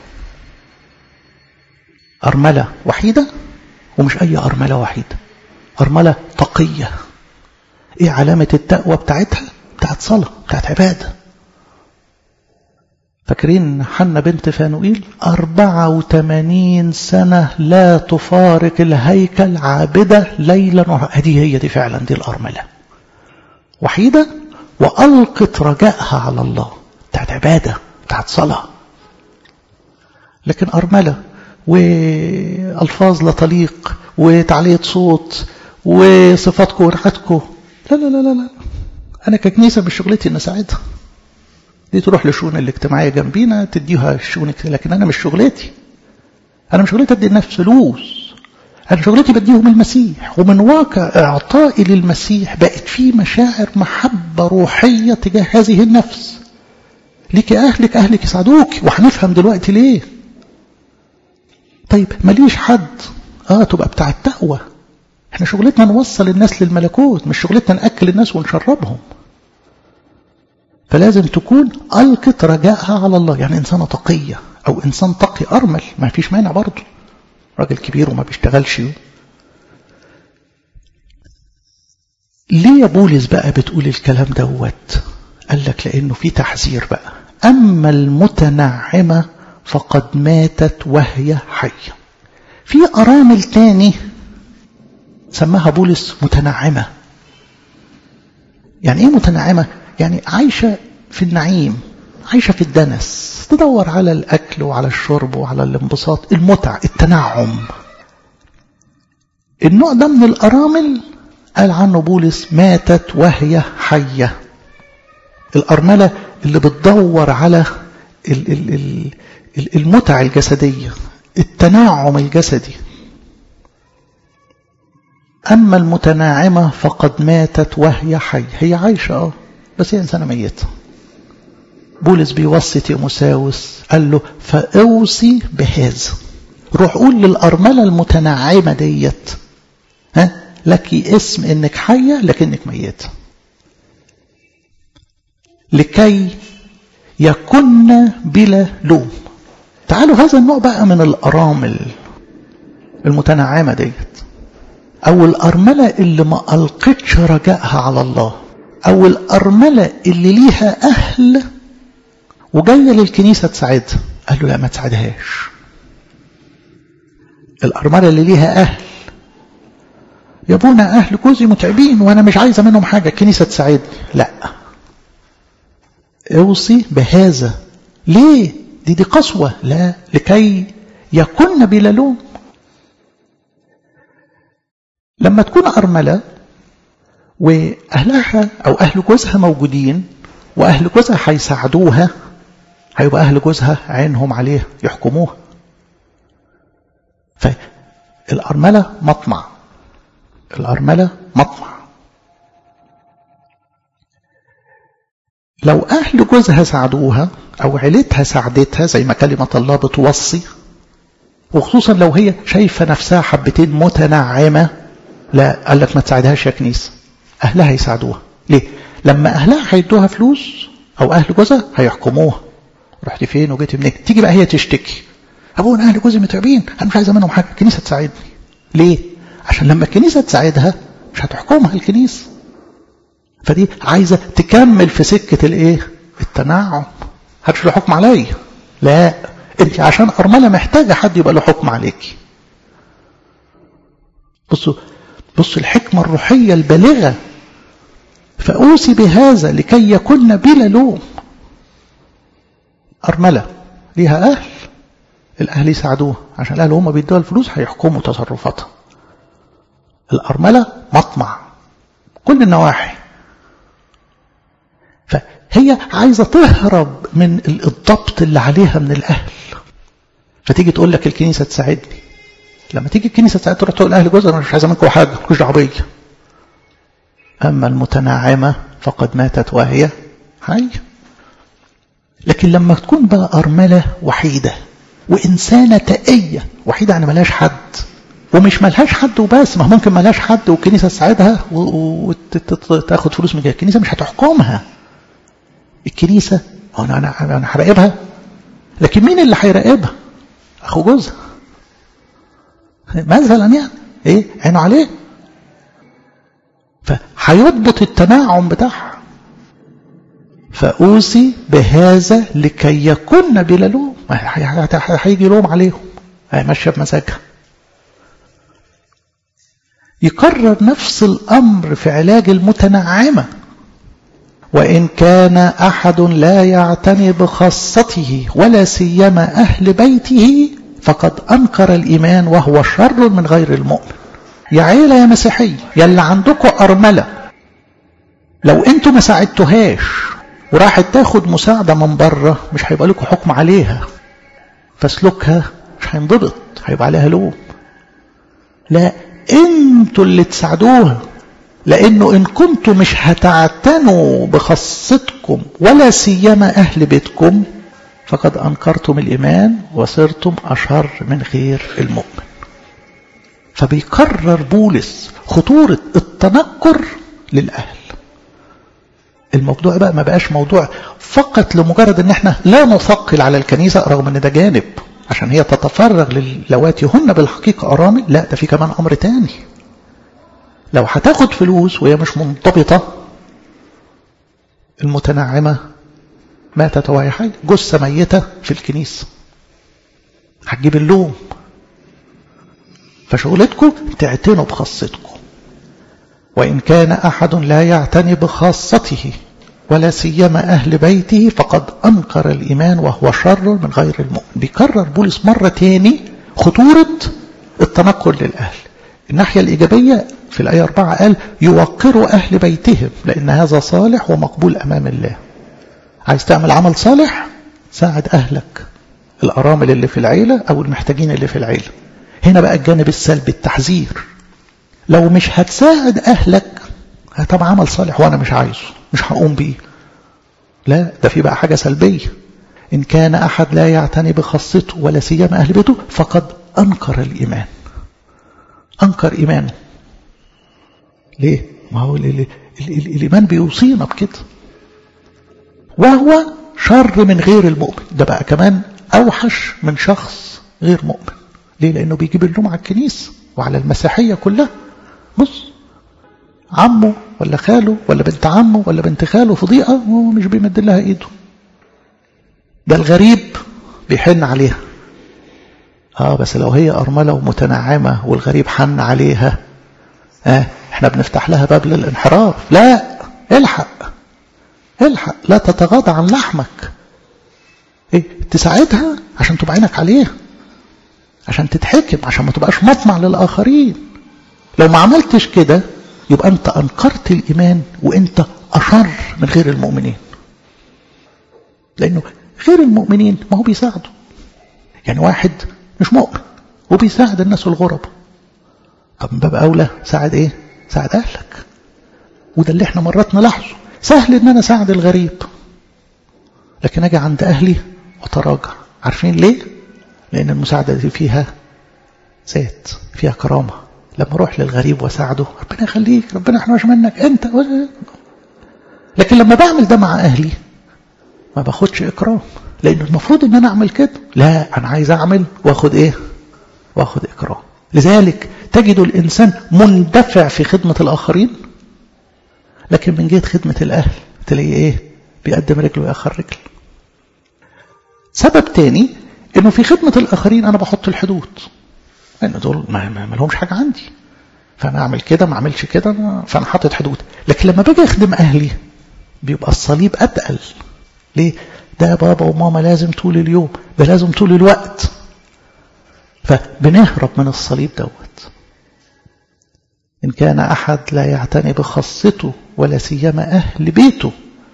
أرملة وحيدة ومش أي أرملة وحيدة أرملة تقية إيه علامة التقوى بتاعتها بتاعت صلاة بتاعت عبادة فاكرين حنا بنت فانوئيل أربعة وثمانين سنة لا تفارق الهيكل عابدة ليلا هذه هي دي فعلا دي الأرملة وحيدة وألقت رجائها على الله بتاعت عبادة بتاعت صلاة لكن أرملة وألفاظ لا تليق وتعلية صوت وصفاتكم وريحتكم لا لا لا لا لا أنا ككنيسة مش شغلتي إن أساعدها دي تروح للشؤون الاجتماعية جنبينا تديها الشؤون لكن أنا مش شغلتي أنا مش شغلتي أدي الناس فلوس أنا شغلتي بديهم المسيح ومن واقع إعطائي للمسيح بقت في مشاعر محبة روحية تجاه هذه النفس ليك أهلك أهلك يساعدوك وهنفهم دلوقتي ليه طيب ماليش حد اه تبقى بتاع التقوى احنا شغلتنا نوصل الناس للملكوت مش شغلتنا نأكل الناس ونشربهم فلازم تكون ألقت رجائها على الله يعني إنسانة تقية أو إنسان تقي أرمل ما فيش مانع برضه راجل كبير وما بيشتغلش ليه يا بولس بقى بتقول الكلام دوت قال لك لأنه في تحذير بقى أما المتنعمة فقد ماتت وهي حية في أرامل تاني سماها بولس متنعمة يعني إيه متنعمة؟ يعني عايشة في النعيم عايشة في الدنس تدور على الأكل وعلى الشرب وعلى الانبساط المتع التنعم النوع ده من الأرامل قال عنه بولس ماتت وهي حية الأرملة اللي بتدور على المتع الجسدية التناعم الجسدي أما المتناعمة فقد ماتت وهي حي هي عايشة اه بس هي إنسانة ميتة بولس بيوصي تيموساوس قال له فأوصي بهذا روح قول للأرملة المتنعمة ديت ها لك اسم انك حية لكنك ميتة لكي يكن بلا لوم تعالوا هذا النوع بقى من الأرامل المتنعمة ديت أو الأرملة اللي ما ألقتش رجائها على الله أو الأرملة اللي ليها أهل وجاية للكنيسة تساعدها قال له لا ما تساعدهاش الأرملة اللي ليها أهل يا ابونا أهل جوزي متعبين وأنا مش عايزة منهم حاجة الكنيسة تساعدني لا اوصي بهذا ليه دي دي قسوة لا لكي يكن بلا لوم لما تكون أرملة وأهلها أو أهل جوزها موجودين وأهل جوزها هيساعدوها هيبقى أهل جوزها عينهم عليه يحكموها فالأرملة مطمع الأرملة مطمع لو أهل جوزها ساعدوها أو عيلتها ساعدتها زي ما كلمة الله بتوصي وخصوصا لو هي شايفة نفسها حبتين متنعمة لا قال لك ما تساعدهاش يا كنيسة أهلها يساعدوها ليه؟ لما أهلها هيدوها فلوس أو أهل جوزها هيحكموها رحت فين وجيت منين تيجي بقى هي تشتكي أبونا أهل جوزي متعبين أنا مش عايزة منهم حاجة الكنيسة تساعدني ليه؟ عشان لما الكنيسة تساعدها مش هتحكمها الكنيسة فدي عايزة تكمل في سكة الايه التنعم هتش له حكم عليا لا انت عشان أرملة محتاجة حد يبقى له حكم عليكي بصوا بصوا الحكمة الروحية البالغة فأوصي بهذا لكي يكون بلا لوم أرملة ليها أهل الأهل يساعدوها عشان الأهل هم بيدوها الفلوس هيحكموا تصرفاتها الأرملة مطمع كل النواحي فهي عايزة تهرب من الضبط اللي عليها من الأهل فتيجي تقول لك الكنيسة تساعدني لما تيجي الكنيسة تساعدني تروح تقول لأهل جوزها أنا مش عايزة منكم حاجة مش دعوة بيا أما المتنعمة فقد ماتت وهي حية لكن لما تكون بقى أرملة وحيدة وإنسانة تقية وحيدة يعني ملهاش حد ومش ملهاش حد وبس ما ممكن ملهاش حد والكنيسة تساعدها وتاخد فلوس من الكنيسة مش هتحكمها الكنيسة أنا أنا أنا هراقبها لكن مين اللي هيراقبها؟ أخو جوزها مثلا يعني إيه عينه عليه فهيضبط التناعم بتاعها فأوصي بهذا لكي يكن بلا لوم هيجي لوم عليهم هي ماشية بمزاجها يكرر نفس الأمر في علاج المتنعمة وإن كان أحد لا يعتني بخاصته ولا سيما أهل بيته فقد أنكر الإيمان وهو شر من غير المؤمن يا عيلة يا مسيحية يا اللي عندكم أرملة لو انتوا ما ساعدتوهاش وراحت تاخد مساعدة من بره مش هيبقى لكم حكم عليها فسلوكها مش هينضبط هيبقى عليها لوم لا انتوا اللي تساعدوها لانه ان كنتوا مش هتعتنوا بخاصتكم ولا سيما اهل بيتكم فقد انكرتم الايمان وصرتم اشر من غير المؤمن فبيكرر بولس خطورة التنكر للأهل الموضوع بقى ما بقاش موضوع فقط لمجرد ان احنا لا نثقل على الكنيسة رغم ان ده جانب عشان هي تتفرغ للواتي هن بالحقيقة أرامل لا ده في كمان أمر تاني لو هتاخد فلوس وهي مش منضبطة المتنعمة ماتت وهي حية جثة ميتة في الكنيسة هتجيب اللوم فشغلتكم تعتنوا بخاصتكم وإن كان أحد لا يعتني بخاصته ولا سيما أهل بيته فقد أنكر الإيمان وهو شر من غير المؤمن بيكرر بولس مرة تاني خطورة التنقل للأهل الناحية الإيجابية في الآية 4 قال يوقروا أهل بيتهم لأن هذا صالح ومقبول أمام الله عايز تعمل عمل صالح ساعد أهلك الأرامل اللي في العيلة أو المحتاجين اللي في العيلة هنا بقى الجانب السلبي التحذير لو مش هتساعد أهلك طب عمل صالح وأنا مش عايزه مش هقوم بيه لا ده في بقى حاجة سلبية إن كان أحد لا يعتني بخاصته ولا سيما أهل بيته فقد أنكر الإيمان أنكر إيمانه ليه؟ ما هو ال ال ال ال الإيمان بيوصينا بكده وهو شر من غير المؤمن ده بقى كمان أوحش من شخص غير مؤمن ليه؟ لأنه بيجيب اللوم على الكنيسة وعلى المسيحية كلها بص عمه ولا خاله ولا بنت عمه ولا بنت خاله في ضيقة وهو مش بيمد لها ايده ده الغريب بيحن عليها اه بس لو هي أرملة ومتنعمة والغريب حن عليها اه احنا بنفتح لها باب للانحراف لا الحق الحق لا تتغاضى عن لحمك ايه تساعدها عشان تبقى عينك عليها عشان تتحكم عشان ما تبقاش مطمع للآخرين لو ما عملتش كده يبقى أنت أنكرت الإيمان وأنت أشر من غير المؤمنين لأنه غير المؤمنين ما هو بيساعدوا يعني واحد مش مؤمن وبيساعد الناس الغرب طب من باب أولى ساعد إيه ساعد أهلك وده اللي احنا مرات نلاحظه سهل ان انا اساعد الغريب لكن اجي عند اهلي واتراجع عارفين ليه لان المساعده دي فيها ذات فيها كرامه لما اروح للغريب واساعده ربنا يخليك ربنا يحرمش منك انت لكن لما بعمل ده مع اهلي ما باخدش اكرام لان المفروض ان انا اعمل كده لا انا عايز اعمل واخد ايه واخد اكرام لذلك تجد الانسان مندفع في خدمه الاخرين لكن من جهه خدمه الاهل تلاقيه ايه بيقدم رجله ويأخر رجل سبب تاني انه في خدمه الاخرين انا بحط الحدود لان دول ما, ما لهمش حاجه عندي فانا اعمل كده ما اعملش كده فانا حاطط حدود لكن لما باجي اخدم اهلي بيبقى الصليب اتقل ليه ده بابا وماما لازم طول اليوم ده لازم طول الوقت فبنهرب من الصليب دوت إن كان أحد لا يعتني بخاصته ولا سيما أهل بيته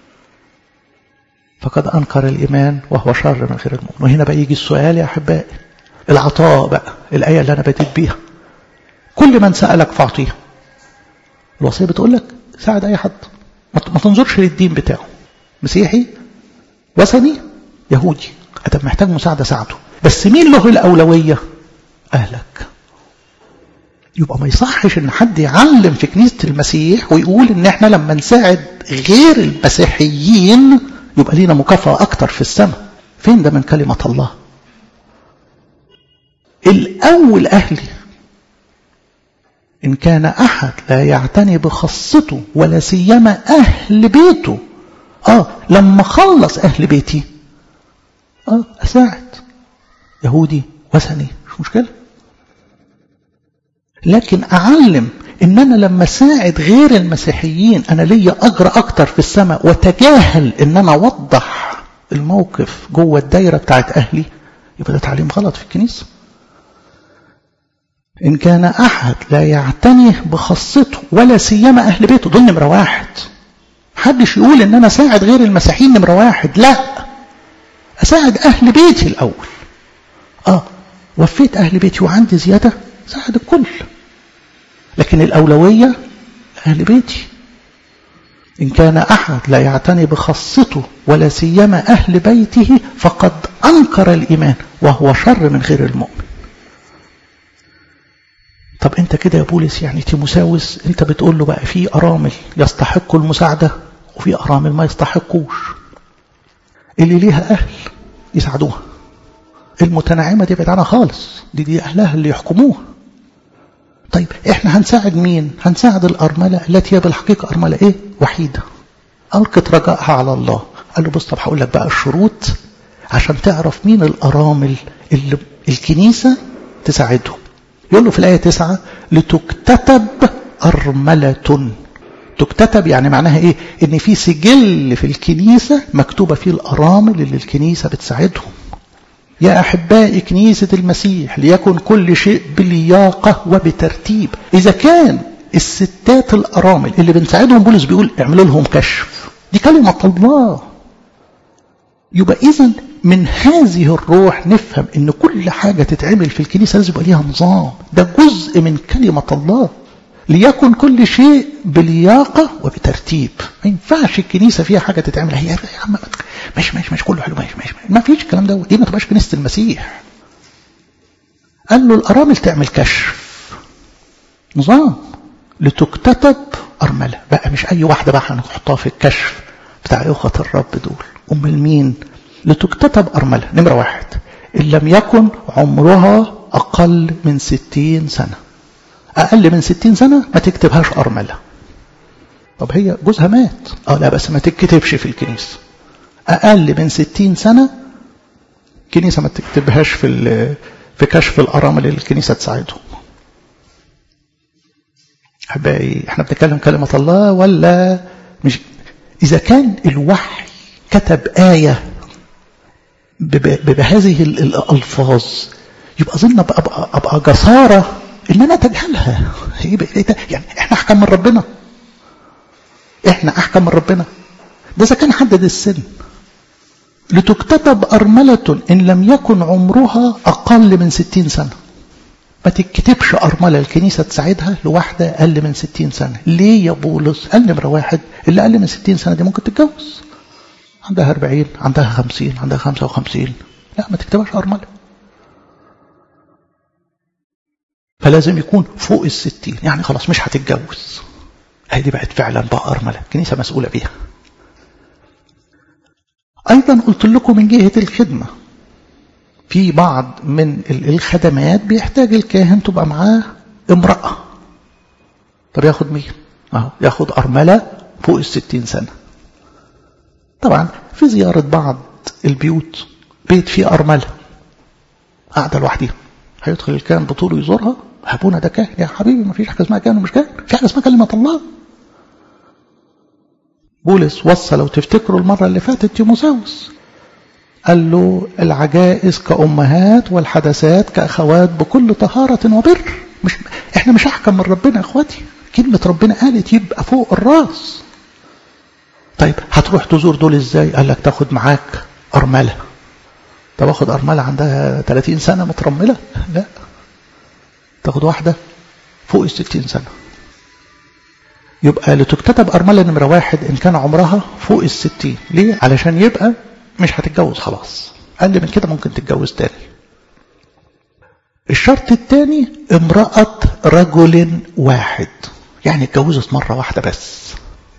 فقد أنكر الإيمان وهو شر من غير المؤمن وهنا بقى يجي السؤال يا أحبائي العطاء بقى الآية اللي أنا بديت بيها كل من سألك فأعطيه الوصية بتقول لك ساعد أي حد ما تنظرش للدين بتاعه مسيحي وثني يهودي أنت محتاج مساعدة ساعده بس مين له الأولوية أهلك يبقى ما يصحش ان حد يعلم في كنيسة المسيح ويقول ان احنا لما نساعد غير المسيحيين يبقى لينا مكافأة اكتر في السماء فين ده من كلمة الله الاول اهلي ان كان احد لا يعتني بخاصته ولا سيما اهل بيته اه لما خلص اهل بيتي اه اساعد يهودي وثني مش مشكله لكن أعلم إن أنا لما ساعد غير المسيحيين أنا ليا أجر أكتر في السماء وتجاهل إن أنا أوضح الموقف جوه الدايرة بتاعت أهلي يبقى ده تعليم غلط في الكنيسة إن كان أحد لا يعتني بخاصته ولا سيما أهل بيته دول نمرة واحد محدش يقول إن أنا ساعد غير المسيحيين نمرة واحد لا أساعد أهل بيتي الأول آه وفيت أهل بيتي وعندي زيادة ساعد الكل لكن الأولوية أهل بيتي إن كان أحد لا يعتني بخاصته ولا سيما أهل بيته فقد أنكر الإيمان وهو شر من غير المؤمن طب أنت كده يا بولس يعني تيموساوس أنت بتقول له بقى في أرامل يستحقوا المساعدة وفي أرامل ما يستحقوش اللي ليها أهل يساعدوها المتنعمة دي بعيد عنها خالص دي دي أهلها اللي يحكموها طيب احنا هنساعد مين هنساعد الأرملة التي هي بالحقيقة أرملة ايه وحيدة ألقت رجائها على الله قال له بص طب هقول لك بقى الشروط عشان تعرف مين الأرامل اللي الكنيسة تساعدهم يقول له في الآية تسعة لتكتتب أرملة تكتتب يعني معناها ايه ان في سجل في الكنيسة مكتوبة فيه الأرامل اللي الكنيسة بتساعدهم يا أحبائي كنيسة المسيح ليكن كل شيء بلياقة وبترتيب إذا كان الستات الأرامل اللي بنساعدهم بولس بيقول اعملوا لهم كشف دي كلمة الله يبقى إذا من هذه الروح نفهم ان كل حاجة تتعمل في الكنيسة لازم يبقى ليها نظام ده جزء من كلمة الله ليكن كل شيء بلياقة وبترتيب ما ينفعش الكنيسة فيها حاجة تتعمل هي يا عم ماشي ماشي ماشي كله حلو ماشي ماشي ما فيش الكلام ده دي ما تبقاش كنيسة المسيح قال له الأرامل تعمل كشف نظام لتكتتب أرملة بقى مش أي واحدة بقى هنحطها في الكشف بتاع إخوة الرب دول أم المين لتكتتب أرملة نمرة واحد إن لم يكن عمرها أقل من ستين سنة أقل من ستين سنة ما تكتبهاش أرملة طب هي جوزها مات اه لا بس ما تكتبش في الكنيسة أقل من ستين سنة كنيسة ما تكتبهاش في في كشف الأرامل اللي الكنيسة تساعدهم أحبائي احنا بنتكلم كلمة الله ولا مش إذا كان الوحي كتب آية بهذه الألفاظ يبقى أظن أبقى, أبقى, أبقى جسارة إن أنا أتجاهلها يعني إحنا أحكم من ربنا إحنا أحكم من ربنا ده إذا كان حدد السن لتكتتب أرملة إن لم يكن عمرها أقل من ستين سنة ما تكتبش أرملة الكنيسة تساعدها لواحدة أقل من ستين سنة ليه يا بولس قال نمرة واحد اللي أقل من ستين سنة دي ممكن تتجوز عندها أربعين عندها خمسين عندها خمسة وخمسين لا ما تكتبهاش أرملة فلازم يكون فوق الستين يعني خلاص مش هتتجوز هي دي بقت فعلا بقى أرملة الكنيسة مسؤولة بيها أيضا قلت لكم من جهة الخدمة في بعض من الخدمات بيحتاج الكاهن تبقى معاه امرأة طب ياخد مين اهو ياخد أرملة فوق الستين سنة طبعا في زيارة بعض البيوت بيت فيه أرملة قاعدة لوحدها هيدخل الكاهن بطوله يزورها ابونا ده كاهن يا حبيبي ما فيش حاجه اسمها كاهن ومش كاهن في حاجه اسمها كلمه الله بولس وصى لو تفتكروا المره اللي فاتت تيموساوس قال له العجائز كأمهات والحدثات كأخوات بكل طهارة وبر مش احنا مش احكم من ربنا يا اخواتي كلمة ربنا قالت يبقى فوق الراس طيب هتروح تزور دول ازاي قال لك تاخد معاك أرملة طب اخد أرملة عندها 30 سنة مترملة لا تاخد واحدة فوق الستين سنة يبقى لتكتتب أرملة نمرة واحد إن كان عمرها فوق الستين ليه؟ علشان يبقى مش هتتجوز خلاص أقل من كده ممكن تتجوز تاني الشرط الثاني امرأة رجل واحد يعني اتجوزت مرة واحدة بس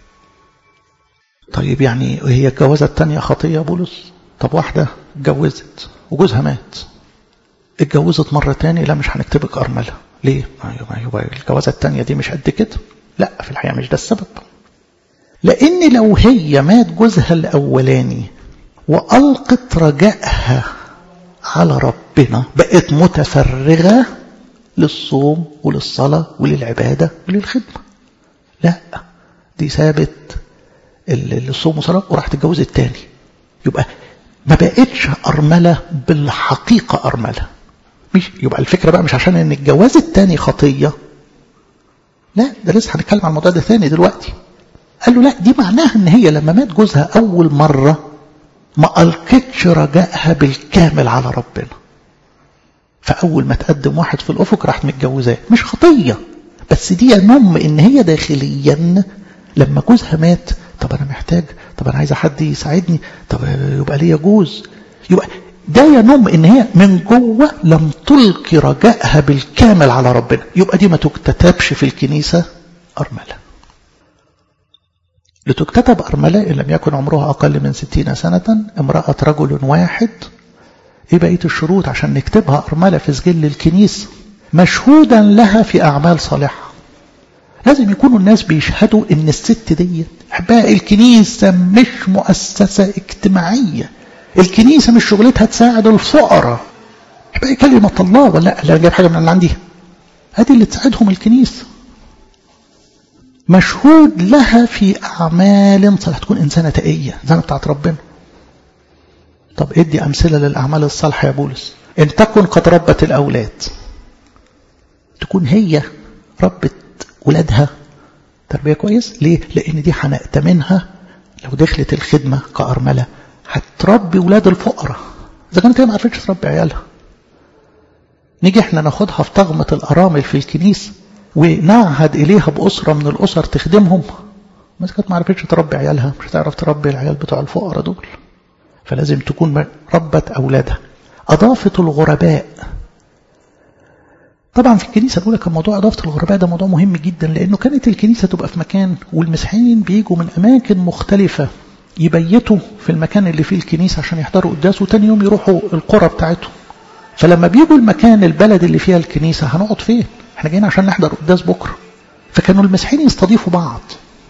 طيب يعني هي الجوازة الثانية خطية بولس طب واحدة اتجوزت وجوزها مات اتجوزت مرة تاني لا مش هنكتبك أرملة ليه؟ ما يبقى الجوازة الثانية دي مش قد كده لا في الحقيقة مش ده السبب لأن لو هي مات جوزها الأولاني وألقت رجائها على ربنا بقت متفرغة للصوم وللصلاة وللعبادة وللخدمة لا دي سابت الصوم والصلاة وراحت تتجوز التاني يبقى ما بقتش أرملة بالحقيقة أرملة مش يبقى الفكرة بقى مش عشان ان الجواز التاني خطية لا ده لسه هنتكلم عن الموضوع ده ثاني دلوقتي قال له لا دي معناها ان هي لما مات جوزها اول مرة ما ألقتش رجائها بالكامل على ربنا فأول ما تقدم واحد في الأفق راح متجوزاه مش خطية بس دي ينم إن هي داخليا لما جوزها مات طب أنا محتاج طب أنا عايزة حد يساعدني طب يبقى ليا جوز يبقى ده ينم إن هي من جوه لم تلقي رجائها بالكامل على ربنا يبقى دي ما تكتتبش في الكنيسة أرملة لتكتتب أرملة إن لم يكن عمرها أقل من ستين سنة امرأة رجل واحد إيه بقية الشروط عشان نكتبها أرملة في سجل الكنيسة مشهودا لها في أعمال صالحة لازم يكونوا الناس بيشهدوا إن الست دي أحباء الكنيسة مش مؤسسة اجتماعية الكنيسة مش شغلتها تساعد الفقراء أحباء كلمة الله ولا لا أنا جايب حاجة من اللي عندي هذه اللي تساعدهم الكنيسة مشهود لها في أعمال صالحة تكون إنسانة تقية إنسانة بتاعت ربنا طب ادي أمثلة للأعمال الصالحة يا بولس إن تكن قد ربت الأولاد تكون هي ربت ولادها تربية كويس ليه؟ لأن دي هنأتمنها لو دخلت الخدمة كأرملة هتربي ولاد الفقراء إذا كانت هي ما عرفتش تربي عيالها نيجي احنا ناخدها في طغمة الأرامل في الكنيسة ونعهد إليها بأسرة من الأسر تخدمهم بس كانت ما عرفتش تربي عيالها مش هتعرف تربي العيال بتوع الفقراء دول فلازم تكون ربت أولادها أضافة الغرباء طبعا في الكنيسة الأولى كان موضوع إضافة الغرباء ده موضوع مهم جدا لأنه كانت الكنيسة تبقى في مكان والمسيحيين بيجوا من أماكن مختلفة يبيتوا في المكان اللي فيه الكنيسة عشان يحضروا قداس وتاني يوم يروحوا القرى بتاعتهم فلما بيجوا المكان البلد اللي فيها الكنيسة هنقعد فين احنا جايين عشان نحضر قداس بكرة فكانوا المسيحيين يستضيفوا بعض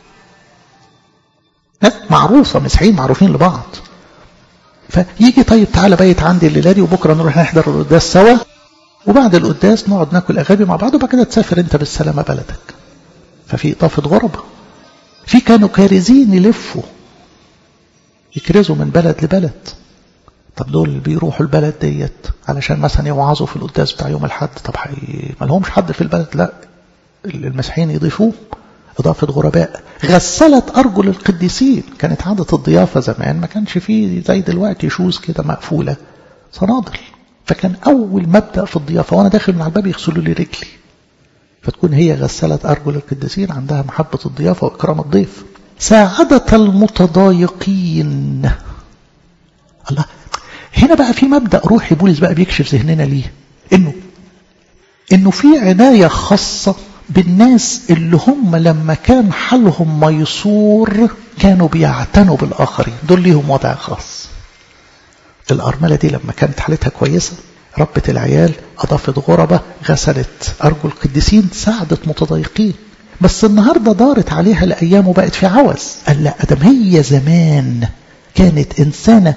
معروفة مسيحيين معروفين لبعض فيجي طيب تعالى بيت عندي الليلة دي وبكرة نروح نحضر القداس سوا وبعد القداس نقعد ناكل أغابي مع بعض وبعد كده تسافر أنت بالسلامة بلدك ففي إضافة غربة في كانوا كارزين يلفوا يكرزوا من بلد لبلد طب دول بيروحوا البلد ديت علشان مثلا يوعظوا في القداس بتاع يوم الحد طب حي... ما لهمش حد في البلد لا المسيحيين يضيفوه إضافة غرباء غسلت أرجل القديسين كانت عادة الضيافة زمان ما كانش فيه زي دلوقتي شوز كده مقفولة صنادل فكان أول مبدأ في الضيافة وأنا داخل من على الباب يغسلوا لي رجلي فتكون هي غسلت أرجل القديسين عندها محبة الضيافة وإكرام الضيف ساعدة المتضايقين الله هنا بقى في مبدأ روحي بولس بقى بيكشف ذهننا ليه إنه إنه في عناية خاصة بالناس اللي هم لما كان حالهم ميسور كانوا بيعتنوا بالآخرين دول ليهم وضع خاص الأرملة دي لما كانت حالتها كويسة ربت العيال أضافت غربة غسلت أرجل القديسين ساعدت متضايقين بس النهاردة دارت عليها الأيام وبقت في عوز قال لا أدم هي زمان كانت إنسانة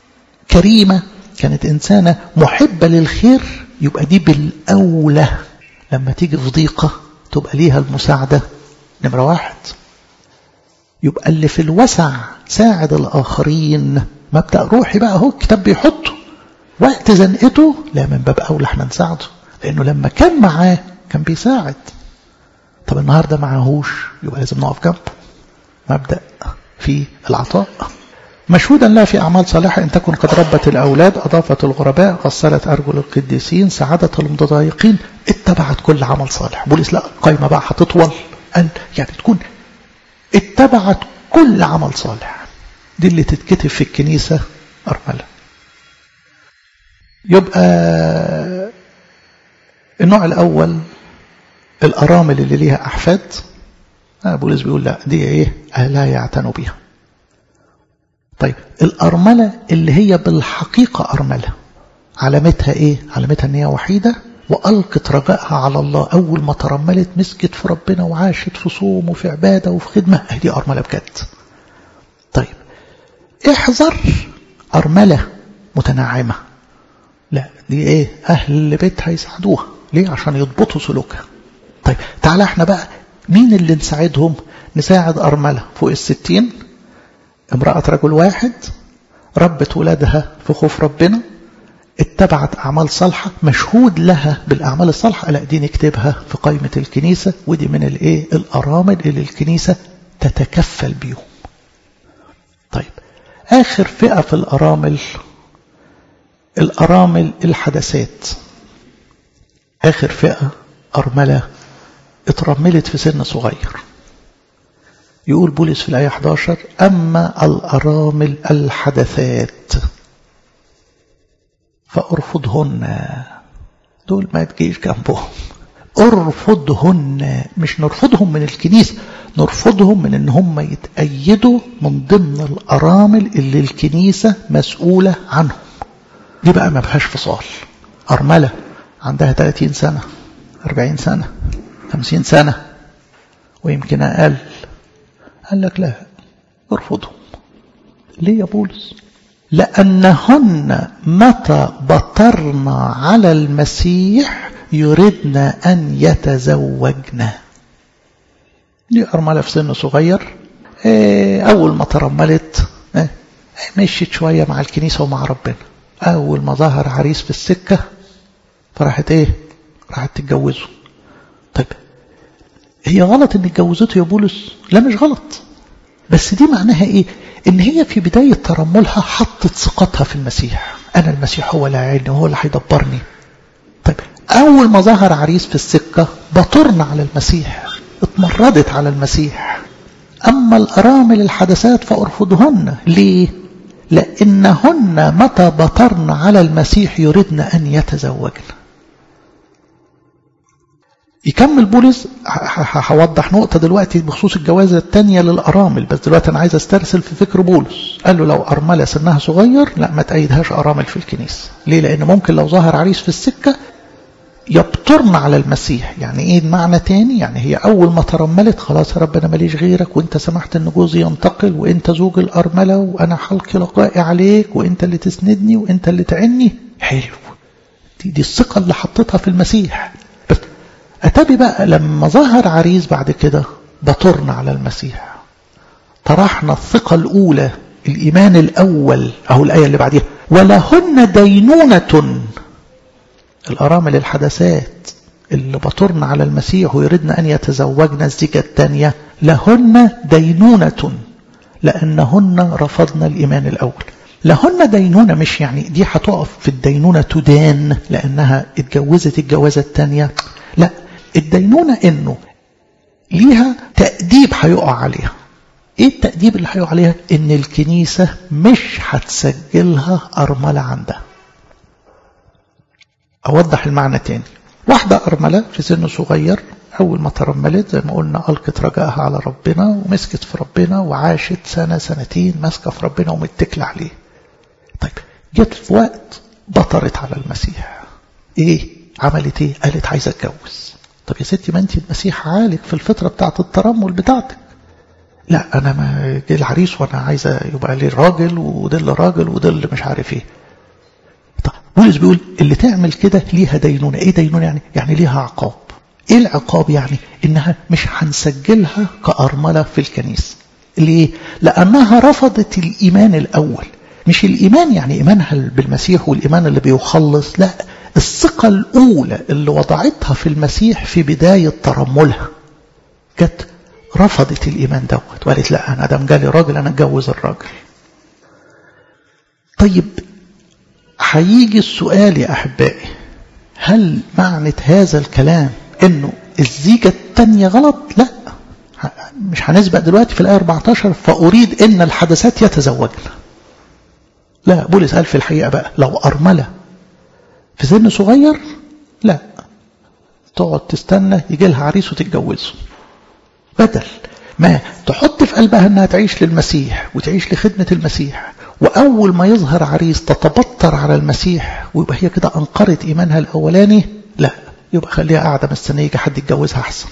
كريمة كانت إنسانة محبة للخير يبقى دي بالأولى لما تيجي في ضيقة تبقى ليها المساعدة نمرة واحد يبقى اللي في الوسع ساعد الآخرين مبدأ روحي بقى هو الكتاب بيحطه وقت زنقته لا من باب أولى احنا نساعده لأنه لما كان معاه كان بيساعد طب النهاردة معهوش يبقى لازم نقف جنبه مبدأ في العطاء مشهودا لها في أعمال صالحة إن تكن قد ربت الأولاد أضافت الغرباء غسلت أرجل القديسين سعادت المتضايقين اتبعت كل عمل صالح بولس لا قايمة بقى هتطول قال يعني تكون اتبعت كل عمل صالح دي اللي تتكتب في الكنيسة أرملة يبقى النوع الأول الأرامل اللي ليها أحفاد بولس بيقول لا دي إيه لا يعتنوا بيها طيب الأرملة اللي هي بالحقيقة أرملة علامتها إيه علامتها أن هي وحيدة وألقت رجائها على الله أول ما ترملت مسكت في ربنا وعاشت في صوم وفي عبادة وفي خدمة دي أرملة بجد طيب احذر أرملة متنعمة لا دي ايه أهل بيتها يساعدوها ليه عشان يضبطوا سلوكها طيب تعالى احنا بقى مين اللي نساعدهم نساعد أرملة فوق الستين امرأة رجل واحد ربت ولادها في خوف ربنا اتبعت أعمال صالحة مشهود لها بالأعمال الصالحة لا دي نكتبها في قائمة الكنيسة ودي من الايه الأرامل اللي الكنيسة تتكفل بيهم طيب آخر فئة في الأرامل الأرامل الحدثات آخر فئة أرملة اترملت في سن صغير يقول بولس في الآية 11 أما الأرامل الحدثات فأرفضهن دول ما تجيش جنبهم ارفضهن مش نرفضهم من الكنيسة نرفضهم من ان هم يتأيدوا من ضمن الأرامل اللي الكنيسة مسؤولة عنهم دي بقى ما بهاش فصال أرملة عندها 30 سنة 40 سنة 50 سنة ويمكن أقل قال لك لا ارفضهم ليه يا بولس لأنهن متى بطرن على المسيح يردن أن يتزوجن دي أرملة في سن صغير أول ما ترملت مشيت شوية مع الكنيسة ومع ربنا أول ما ظهر عريس في السكة فراحت إيه راحت تتجوزه طيب هي غلط ان اتجوزته يا بولس لا مش غلط بس دي معناها ايه ان هي في بداية ترملها حطت ثقتها في المسيح انا المسيح هو اللي هيعيني وهو اللي هيدبرني طيب اول ما ظهر عريس في السكة بطرنا على المسيح اتمردت على المسيح اما الارامل الحدثات فارفضهن ليه لانهن متى بطرن على المسيح يردن ان يتزوجن يكمل بولس هوضح نقطة دلوقتي بخصوص الجوازة التانية للأرامل بس دلوقتي أنا عايز استرسل في فكر بولس قال له لو أرملة سنها صغير لا ما تأيدهاش أرامل في الكنيسة ليه لأن ممكن لو ظهر عريس في السكة يبطرن على المسيح يعني ايه المعنى تاني يعني هي أول ما ترملت خلاص يا رب أنا ماليش غيرك وانت سمحت ان جوزي ينتقل وانت زوج الأرملة وأنا حلقي لقائي عليك وانت اللي تسندني وانت اللي تعني حلو دي, دي الثقة اللي حطيتها في المسيح أتبي بقى لما ظهر عريس بعد كده بطرنا على المسيح طرحنا الثقة الأولى الإيمان الأول أو الآية اللي بعديها ولهن دينونة الأرامل الحدثات اللي بطرنا على المسيح ويردن أن يتزوجن الزيجة الثانية لهن دينونة لأنهن رفضنا الإيمان الأول لهن دينونة مش يعني دي هتقف في الدينونة تدان لأنها اتجوزت الجوازة الثانية لا الدينونة انه ليها تأديب هيقع عليها ايه التأديب اللي هيقع عليها ان الكنيسة مش هتسجلها أرملة عندها اوضح المعنى تاني واحدة أرملة في سن صغير أول ما ترملت زي ما قلنا ألقت رجائها على ربنا ومسكت في ربنا وعاشت سنة سنتين ماسكة في ربنا ومتكلة عليه طيب جت في وقت بطرت على المسيح ايه عملت ايه قالت عايزة اتجوز طب يا ستي ما انت المسيح عالج في الفترة بتاعت الترمل بتاعتك لا انا ما جه العريس وانا عايزة يبقى لي راجل وده اللي راجل وده اللي مش عارف ايه طب بولس بيقول اللي تعمل كده ليها دينونة ايه دينونة يعني يعني ليها عقاب ايه العقاب يعني انها مش هنسجلها كأرملة في الكنيسة ليه لانها رفضت الايمان الاول مش الايمان يعني ايمانها بالمسيح والايمان اللي بيخلص لا الثقة الاولى اللي وضعتها في المسيح في بداية ترملها جت رفضت الايمان دوت وقالت لا انا دام جالي راجل انا اتجوز الراجل طيب هيجي السؤال يا احبائي هل معنى هذا الكلام انه الزيجة التانية غلط لا مش هنسبق دلوقتي في الآية 14 فأريد إن الحدثات يتزوجن لا بولس قال في الحقيقة بقى لو أرملة في سن صغير لا تقعد تستنى يجي لها عريس وتتجوزه بدل ما تحط في قلبها انها تعيش للمسيح وتعيش لخدمة المسيح وأول ما يظهر عريس تتبطر على المسيح ويبقى هي كده أنقرت إيمانها الأولاني لا يبقى خليها قاعدة مستنية يجي حد يتجوزها أحسن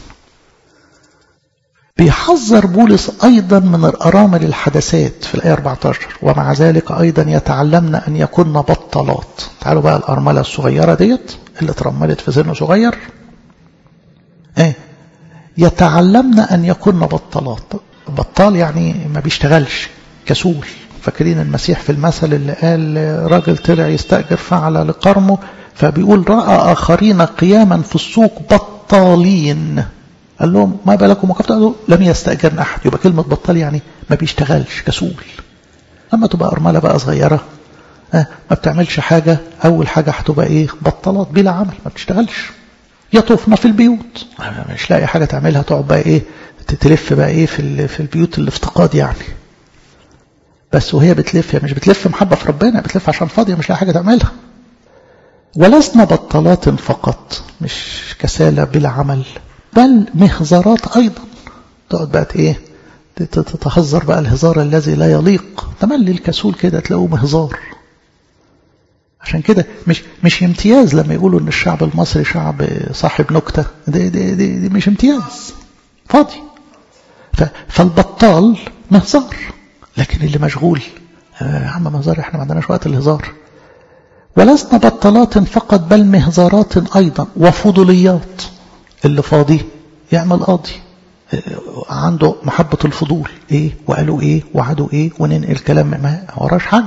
بيحذر بولس أيضا من الأرامل الحدثات في الآية 14 ومع ذلك أيضا يتعلمن أن يكون بطلات تعالوا بقى الأرملة الصغيرة ديت اللي اترملت في سن صغير ايه يتعلمن أن يكون بطلات بطال يعني ما بيشتغلش كسول فاكرين المسيح في المثل اللي قال راجل طلع يستأجر فعل لقرمه فبيقول رأى آخرين قياما في السوق بطالين قال لهم ما بالكم وقفت قالوا لم يستأجرن أحد يبقى كلمة بطال يعني ما بيشتغلش كسول أما تبقى أرملة بقى صغيرة آه ما بتعملش حاجة أول حاجة هتبقى إيه بطلات بلا عمل ما بتشتغلش يطوفنا في البيوت مش لاقي حاجة تعملها تقعد بقى إيه تلف بقى إيه في, في البيوت الافتقاد يعني بس وهي بتلف هي مش بتلف محبة في ربنا بتلف عشان فاضية مش لاقي حاجة تعملها ولسنا بطلات فقط مش كسالة بلا عمل بل مهزرات أيضا تقعد بقى ايه تتهزر بقى الهزار الذي لا يليق تملي الكسول كده تلاقوه مهزار عشان كده مش مش امتياز لما يقولوا ان الشعب المصري شعب صاحب نكتة دي, دي, دي, دي مش امتياز فاضي فالبطال مهزار لكن اللي مشغول يا عم مهزار احنا ما عندناش وقت الهزار ولسنا بطلات فقط بل مهزارات أيضا وفضوليات اللي فاضي يعمل قاضي عنده محبة الفضول ايه وقالوا ايه وعدوا ايه وننقل كلام ما وراش حاجة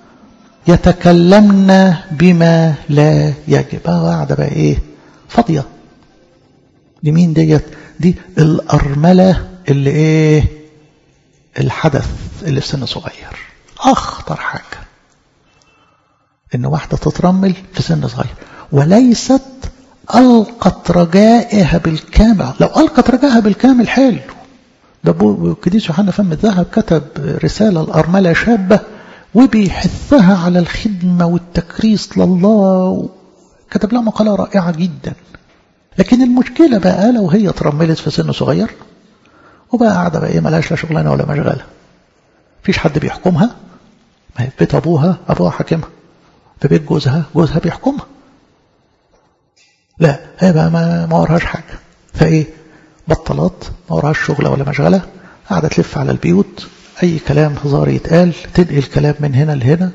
يتكلمن بما لا يجب قاعدة بقى ايه فاضية لمين ديت دي الأرملة اللي ايه الحدث اللي في سن صغير أخطر حاجة إن واحدة تترمل في سن صغير وليست ألقت رجائها بالكامل لو ألقت رجائها بالكامل حلو ده قديس يوحنا فم الذهب كتب رسالة الأرملة شابة وبيحثها على الخدمة والتكريس لله كتب لها مقالة رائعة جدا لكن المشكلة بقى لو هي ترملت في سن صغير وبقى قاعدة بقى ايه ملهاش لا شغلانة ولا مشغلة فيش حد بيحكمها ما هي في بيت أبوها أبوها حاكمها في بيت جوزها جوزها بيحكمها لا هي بقى ما, ما وراهاش حاجة فايه بطلات ما وراهاش شغلة ولا مشغلة قاعدة تلف على البيوت أي كلام هزار يتقال تنقل كلام من هنا لهنا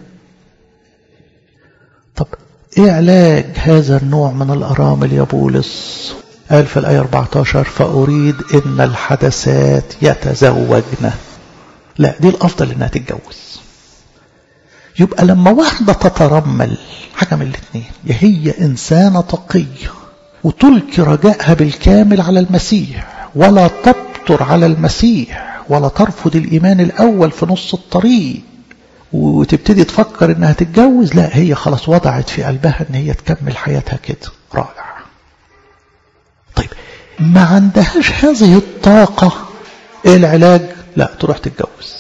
طب ايه علاج هذا النوع من الأرامل يا بولس قال في الآية 14 فأريد إن الحدثات يتزوجن لا دي الأفضل إنها تتجوز يبقى لما واحدة تترمل حاجة من الاثنين يا هي إنسانة تقية وتلقي رجائها بالكامل على المسيح ولا تبطر على المسيح ولا ترفض الإيمان الأول في نص الطريق وتبتدي تفكر إنها تتجوز لا هي خلاص وضعت في قلبها إن هي تكمل حياتها كده رائع طيب ما عندهاش هذه الطاقة ايه العلاج لا تروح تتجوز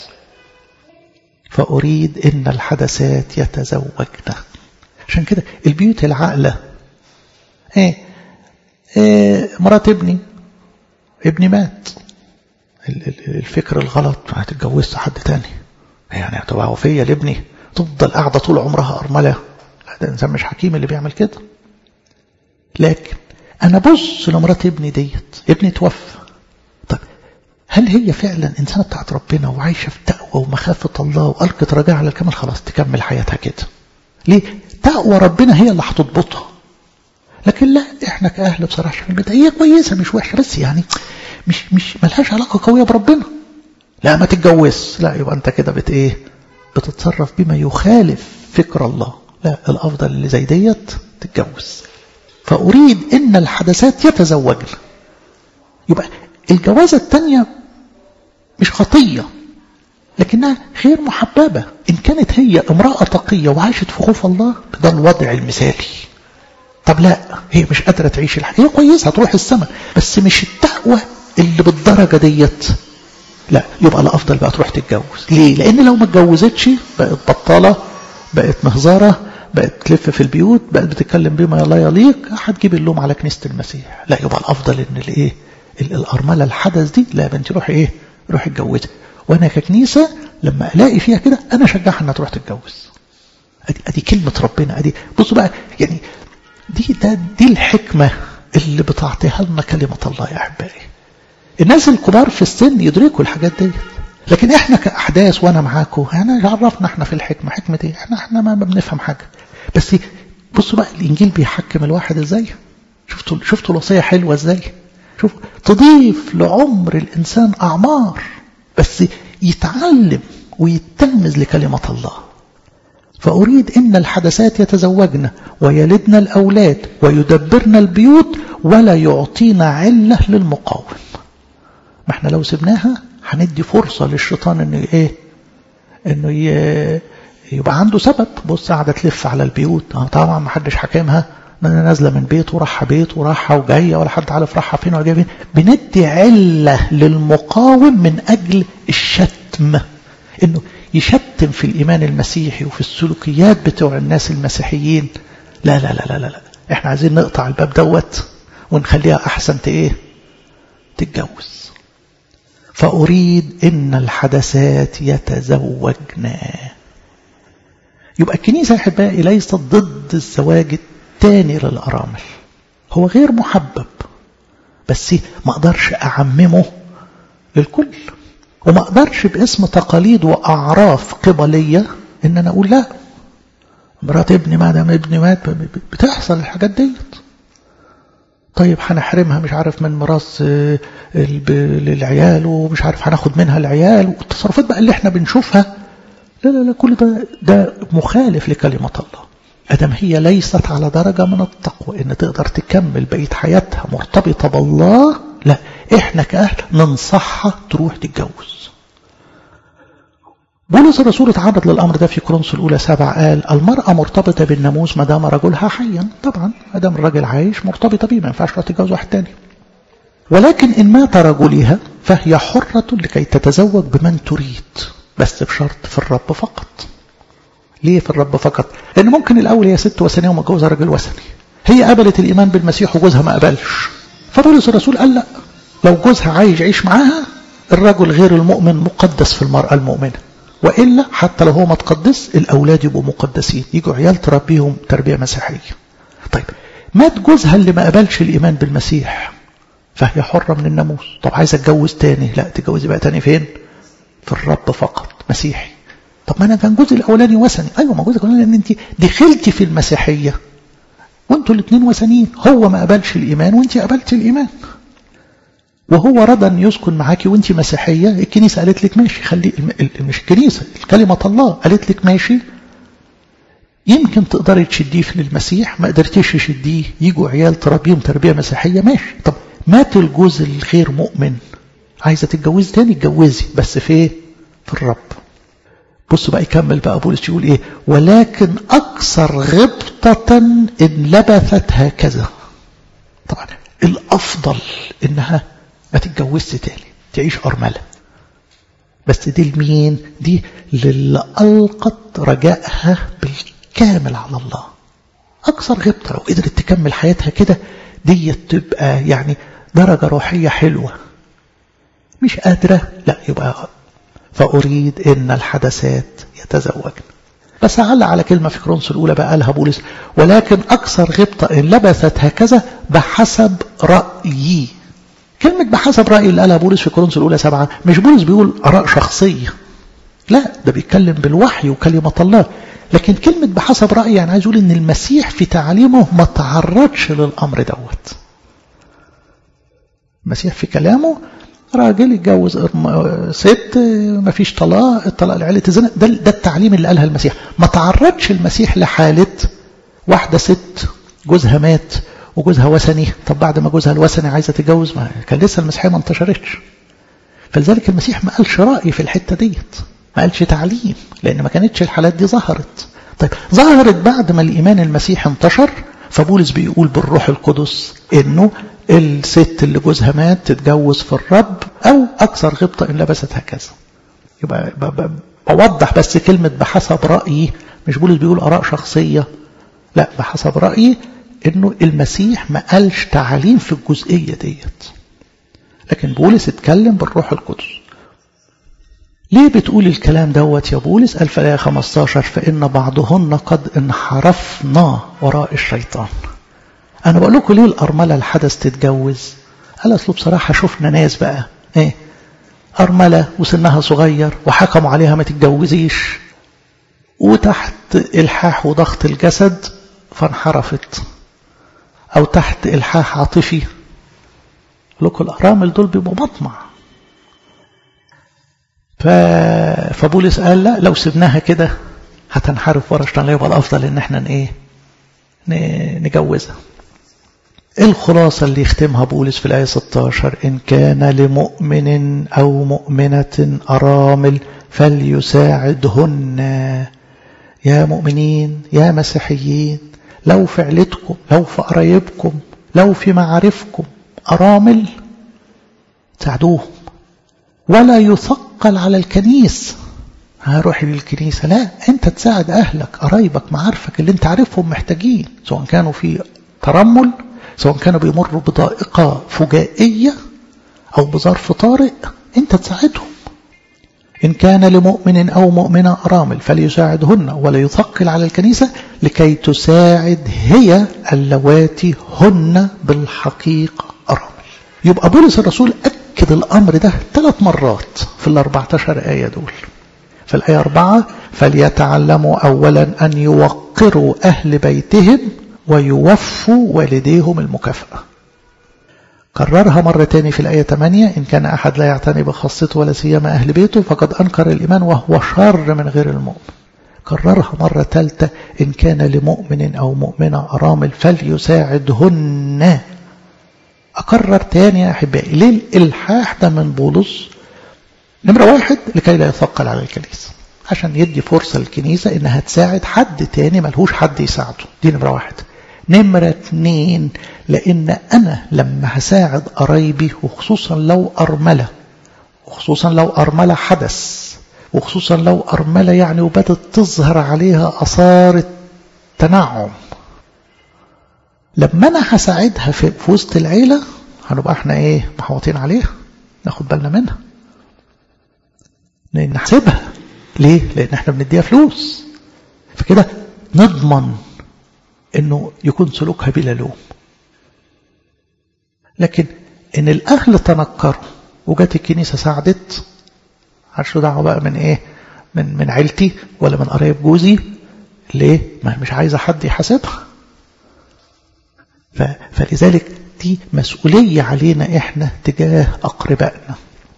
فأريد إن الحدثات يتزوجن عشان كده البيوت العاقلة ايه, إيه مرات ابني ابني مات الفكر الغلط هتتجوزت حد تاني يعني هتبقى وفية لابني تفضل قاعدة طول عمرها أرملة ده إنسان مش حكيم اللي بيعمل كده لكن أنا بص لمرات ابني ديت ابني توفى طب هل هي فعلا إنسانة بتاعت ربنا وعايشة في تقوى ومخافة الله وألقت رجاء على الكمال خلاص تكمل حياتها كده ليه تقوى ربنا هي اللي هتضبطها لكن لا احنا كأهل بصراحة في البيت هي كويسة مش وحشة بس يعني مش مش ملهاش علاقة قوية بربنا لا ما تتجوز لا يبقى انت كده بت ايه بتتصرف بما يخالف فكر الله لا الافضل اللي زي ديت تتجوز فاريد ان الحدثات يتزوجن يبقى الجوازة الثانية مش خطية لكنها غير محببة إن كانت هي امرأة تقية وعاشت في خوف الله ده الوضع المثالي طب لا هي مش قادرة تعيش الحياة هي كويسة هتروح السماء بس مش التقوى اللي بالدرجة ديت لا يبقى الأفضل بقى تروح تتجوز ليه؟ لأن لو ما اتجوزتش بقت بطالة بقت مهزارة بقت تلف في البيوت بقت بتتكلم بما لا يليق هتجيب اللوم على كنيسة المسيح لا يبقى الأفضل إن الإيه الأرملة الحدث دي لا بنتي روحي إيه روحي اتجوزي وأنا ككنيسة لما ألاقي فيها كده أنا أشجعها إنها تروح تتجوز أدي, أدي كلمة ربنا أدي بصوا بقى يعني دي ده دي الحكمة اللي بتعطيها لنا كلمة الله يا أحبائي الناس الكبار في السن يدركوا الحاجات دي لكن احنا كأحداث وانا معاكم انا عرفنا احنا في الحكمة حكمة ايه احنا احنا ما بنفهم حاجة بس بصوا بقى الانجيل بيحكم الواحد ازاي شفتوا شفتوا الوصية حلوة ازاي شوف تضيف لعمر الانسان اعمار بس يتعلم ويتلمذ لكلمة الله فأريد إن الحدثات يتزوجن ويلدن الأولاد ويدبرن البيوت ولا يعطينا علة للمقاوم ما احنا لو سبناها هندي فرصة للشيطان انه ايه انه يبقى عنده سبب بص قاعدة تلف على البيوت طبعا ما حدش حاكمها نازلة من بيت وراحة بيت وراحة وجاية ولا حد عارف راحة فين ولا جاية فين بندي علة للمقاوم من أجل الشتم انه يشتم في الإيمان المسيحي وفي السلوكيات بتوع الناس المسيحيين لا لا لا لا لا, لا. احنا عايزين نقطع الباب دوت ونخليها أحسن ايه تتجوز فأريد إن الحدثات يتزوجن يبقى الكنيسة أحبائي ليست ضد الزواج الثاني للأرامل هو غير محبب بس ما أقدرش أعممه للكل وما أقدرش باسم تقاليد وأعراف قبلية إن أنا أقول لا مرات ابني ما دام ابني مات بتحصل الحاجات ديت طيب هنحرمها مش عارف من ميراث للعيال ومش عارف هناخد منها العيال والتصرفات بقى اللي احنا بنشوفها لا لا لا كل ده ده مخالف لكلمة الله أدم هي ليست على درجة من التقوى إن تقدر تكمل بقية حياتها مرتبطة بالله لا إحنا كأهل ننصحها تروح تتجوز بولس الرسول اتعرض للأمر ده في كورنثوس الأولى سبع قال المرأة مرتبطة بالناموس ما دام رجلها حيا طبعا ما دام الراجل عايش مرتبطة بيه ما ينفعش تتجوز واحد تاني ولكن إن مات رجلها فهي حرة لكي تتزوج بمن تريد بس بشرط في الرب فقط ليه في الرب فقط لأن ممكن الأول هي ست وثنية ومتجوزة راجل وثني هي قبلت الإيمان بالمسيح وجوزها ما قبلش فبولس الرسول قال لا لو جوزها عايز يعيش معاها الرجل غير المؤمن مقدس في المرأة المؤمنة وإلا حتى لو هو ما تقدس الأولاد يبقوا مقدسين يجوا عيال تربيهم تربية مسيحية طيب مات جوزها اللي ما قبلش الإيمان بالمسيح فهي حرة من الناموس طب عايزة اتجوز تاني لا تتجوزي بقى تاني فين في الرب فقط مسيحي طب ما انا كان جوزي الاولاني وثني ايوه ما جوزك الاولاني لان انت دخلتي في المسيحيه وانتوا الاثنين وثنيين هو ما قبلش الايمان وانت قبلتي الايمان وهو رضى ان يسكن معاكي وانت مسيحيه الكنيسه قالت لك ماشي خلي مش الكنيسه كلمه الله قالت لك ماشي يمكن تقدري تشديه في المسيح ما قدرتيش تشديه يجوا عيال تربيهم تربيه مسيحيه ماشي طب مات الجوز الغير مؤمن عايزه تتجوزي تاني اتجوزي بس في ايه في الرب بصوا بقى يكمل بقى بولس يقول ايه ولكن اكثر غبطة ان لبثت هكذا طبعا الافضل انها ما تتجوزش تاني تعيش ارملة بس دي لمين دي للي القت رجائها بالكامل على الله اكثر غبطة لو قدرت تكمل حياتها كده دي تبقى يعني درجة روحية حلوة مش قادرة لا يبقى فأريد إن الحدثات يتزوجن بس أعلق على كلمة في كرونس الأولى بقى قالها بولس ولكن أكثر غبطة إن لبثت هكذا بحسب رأيي كلمة بحسب رأيي اللي قالها بولس في كرونس الأولى سبعة مش بولس بيقول آراء شخصية لا ده بيتكلم بالوحي وكلمة الله لكن كلمة بحسب رأيي يعني عايز أقول إن المسيح في تعليمه ما تعرضش للأمر دوت المسيح في كلامه راجل يتجوز ست ما فيش طلاق الطلاق لعيلة الزنا ده, ده التعليم اللي قالها المسيح ما تعرضش المسيح لحالة واحدة ست جوزها مات وجوزها وثني طب بعد ما جوزها الوثني عايزة تتجوز ما كان لسه المسيحية ما انتشرتش فلذلك المسيح ما قالش رأي في الحتة ديت ما قالش تعليم لأن ما كانتش الحالات دي ظهرت طيب ظهرت بعد ما الإيمان المسيحي انتشر فبولس بيقول بالروح القدس إنه الست اللي جوزها مات تتجوز في الرب أو أكثر غبطة إن لبست هكذا يبقى بوضح بس كلمة بحسب رأيي مش بولس بيقول آراء شخصية لا بحسب رأيي إنه المسيح ما قالش تعليم في الجزئية ديت لكن بولس اتكلم بالروح القدس ليه بتقول الكلام دوت يا بولس قال في الآية 15 فإن بعضهن قد انحرفنا وراء الشيطان أنا بقول لكم ليه الأرملة الحدث تتجوز قال أصله بصراحة شفنا ناس بقى إيه أرملة وسنها صغير وحكموا عليها ما تتجوزيش وتحت إلحاح وضغط الجسد فانحرفت أو تحت إلحاح عاطفي لكم الأرامل دول بيبقوا مطمع ف... فبولس قال لا لو سبناها كده هتنحرف ورا الشيطان يبقى الأفضل إن احنا إيه نجوزها الخلاصة اللي يختمها بولس في الآية 16 إن كان لمؤمن أو مؤمنة أرامل فليساعدهن يا مؤمنين يا مسيحيين لو في عيلتكم لو في قرايبكم لو في معارفكم أرامل ساعدوهم ولا يثقل على الكنيس هروح للكنيسة لا أنت تساعد أهلك قرايبك معارفك اللي أنت عارفهم محتاجين سواء كانوا في ترمل سواء كانوا بيمروا بضائقة فجائية أو بظرف طارئ أنت تساعدهم إن كان لمؤمن أو مؤمنة أرامل فليساعدهن ولا يثقل على الكنيسة لكي تساعد هي اللواتي هن بالحقيقة أرامل يبقى بولس الرسول أكد الأمر ده ثلاث مرات في ال 14 آية دول في الآية أربعة فليتعلموا أولا أن يوقروا أهل بيتهم ويوفوا والديهم المكافأة كررها مرة تاني في الآية 8 إن كان أحد لا يعتني بخاصته ولا سيما أهل بيته فقد أنكر الإيمان وهو شر من غير المؤمن كررها مرة ثالثة إن كان لمؤمن أو مؤمنة أرامل فليساعدهن أكرر تاني يا أحبائي ليه الإلحاح ده من بولس نمرة واحد لكي لا يثقل على الكنيسة عشان يدي فرصة للكنيسة إنها تساعد حد تاني ملهوش حد يساعده دي نمرة واحد نمرة اتنين لأن أنا لما هساعد قرايبي وخصوصا لو أرملة وخصوصا لو أرملة حدث وخصوصا لو أرملة يعني وبدت تظهر عليها أثار التنعم لما أنا هساعدها في, في وسط العيلة هنبقى احنا ايه محوطين عليها ناخد بالنا منها نحسبها ليه لان احنا بنديها فلوس فكده نضمن انه يكون سلوكها بلا لوم لكن ان الاهل تنكروا وجات الكنيسه ساعدت عارفوا دعوه بقى من ايه من من عيلتي ولا من قرايب جوزي ليه ما مش عايزه حد يحاسبها فلذلك دي مسؤوليه علينا احنا تجاه اقربائنا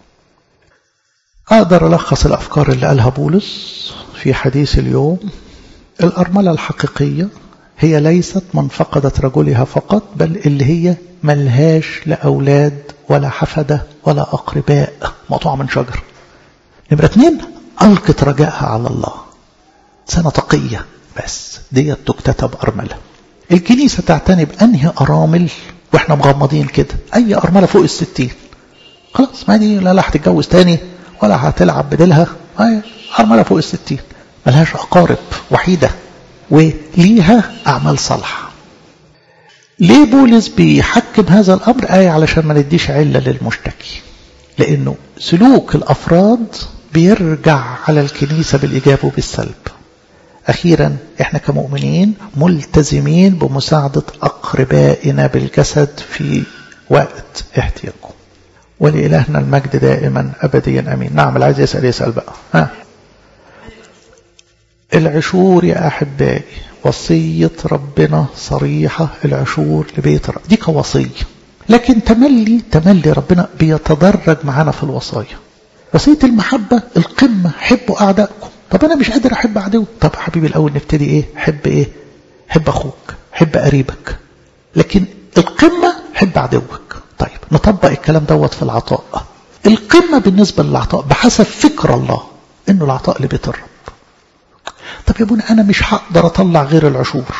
أقدر ألخص الأفكار اللي قالها بولس في حديث اليوم الأرملة الحقيقية هي ليست من فقدت رجلها فقط بل اللي هي ملهاش لا أولاد ولا حفدة ولا أقرباء مقطوعة من شجر نمرة اتنين ألقت رجائها على الله سنة تقية بس ديت تكتتب أرملة الكنيسة تعتني بأنهي أرامل وإحنا مغمضين كده أي أرملة فوق الستين خلاص ما دي لا لا هتتجوز تاني ولا هتلعب بديلها أرملة فوق الستين ملهاش أقارب وحيدة وليها أعمال صالحة ليه بولس بيحكم هذا الأمر آية علشان ما نديش علة للمشتكي لأنه سلوك الأفراد بيرجع على الكنيسة بالإجابة وبالسلب أخيرا إحنا كمؤمنين ملتزمين بمساعدة أقربائنا بالجسد في وقت احتياجهم ولإلهنا المجد دائما أبديا أمين نعم اللي عايز يسأل يسأل بقى ها العشور يا أحبائي وصية ربنا صريحة العشور لبيت رب دي كوصية لكن تملي تملي ربنا بيتدرج معانا في الوصايا وصية المحبة القمة حبوا أعدائكم طب أنا مش قادر أحب عدو طب حبيبي الأول نبتدي إيه حب إيه حب أخوك حب قريبك لكن القمة حب عدوك طيب نطبق الكلام دوت في العطاء القمة بالنسبة للعطاء بحسب فكر الله إنه العطاء لبيت الرب طب يا ابونا أنا مش هقدر أطلع غير العشور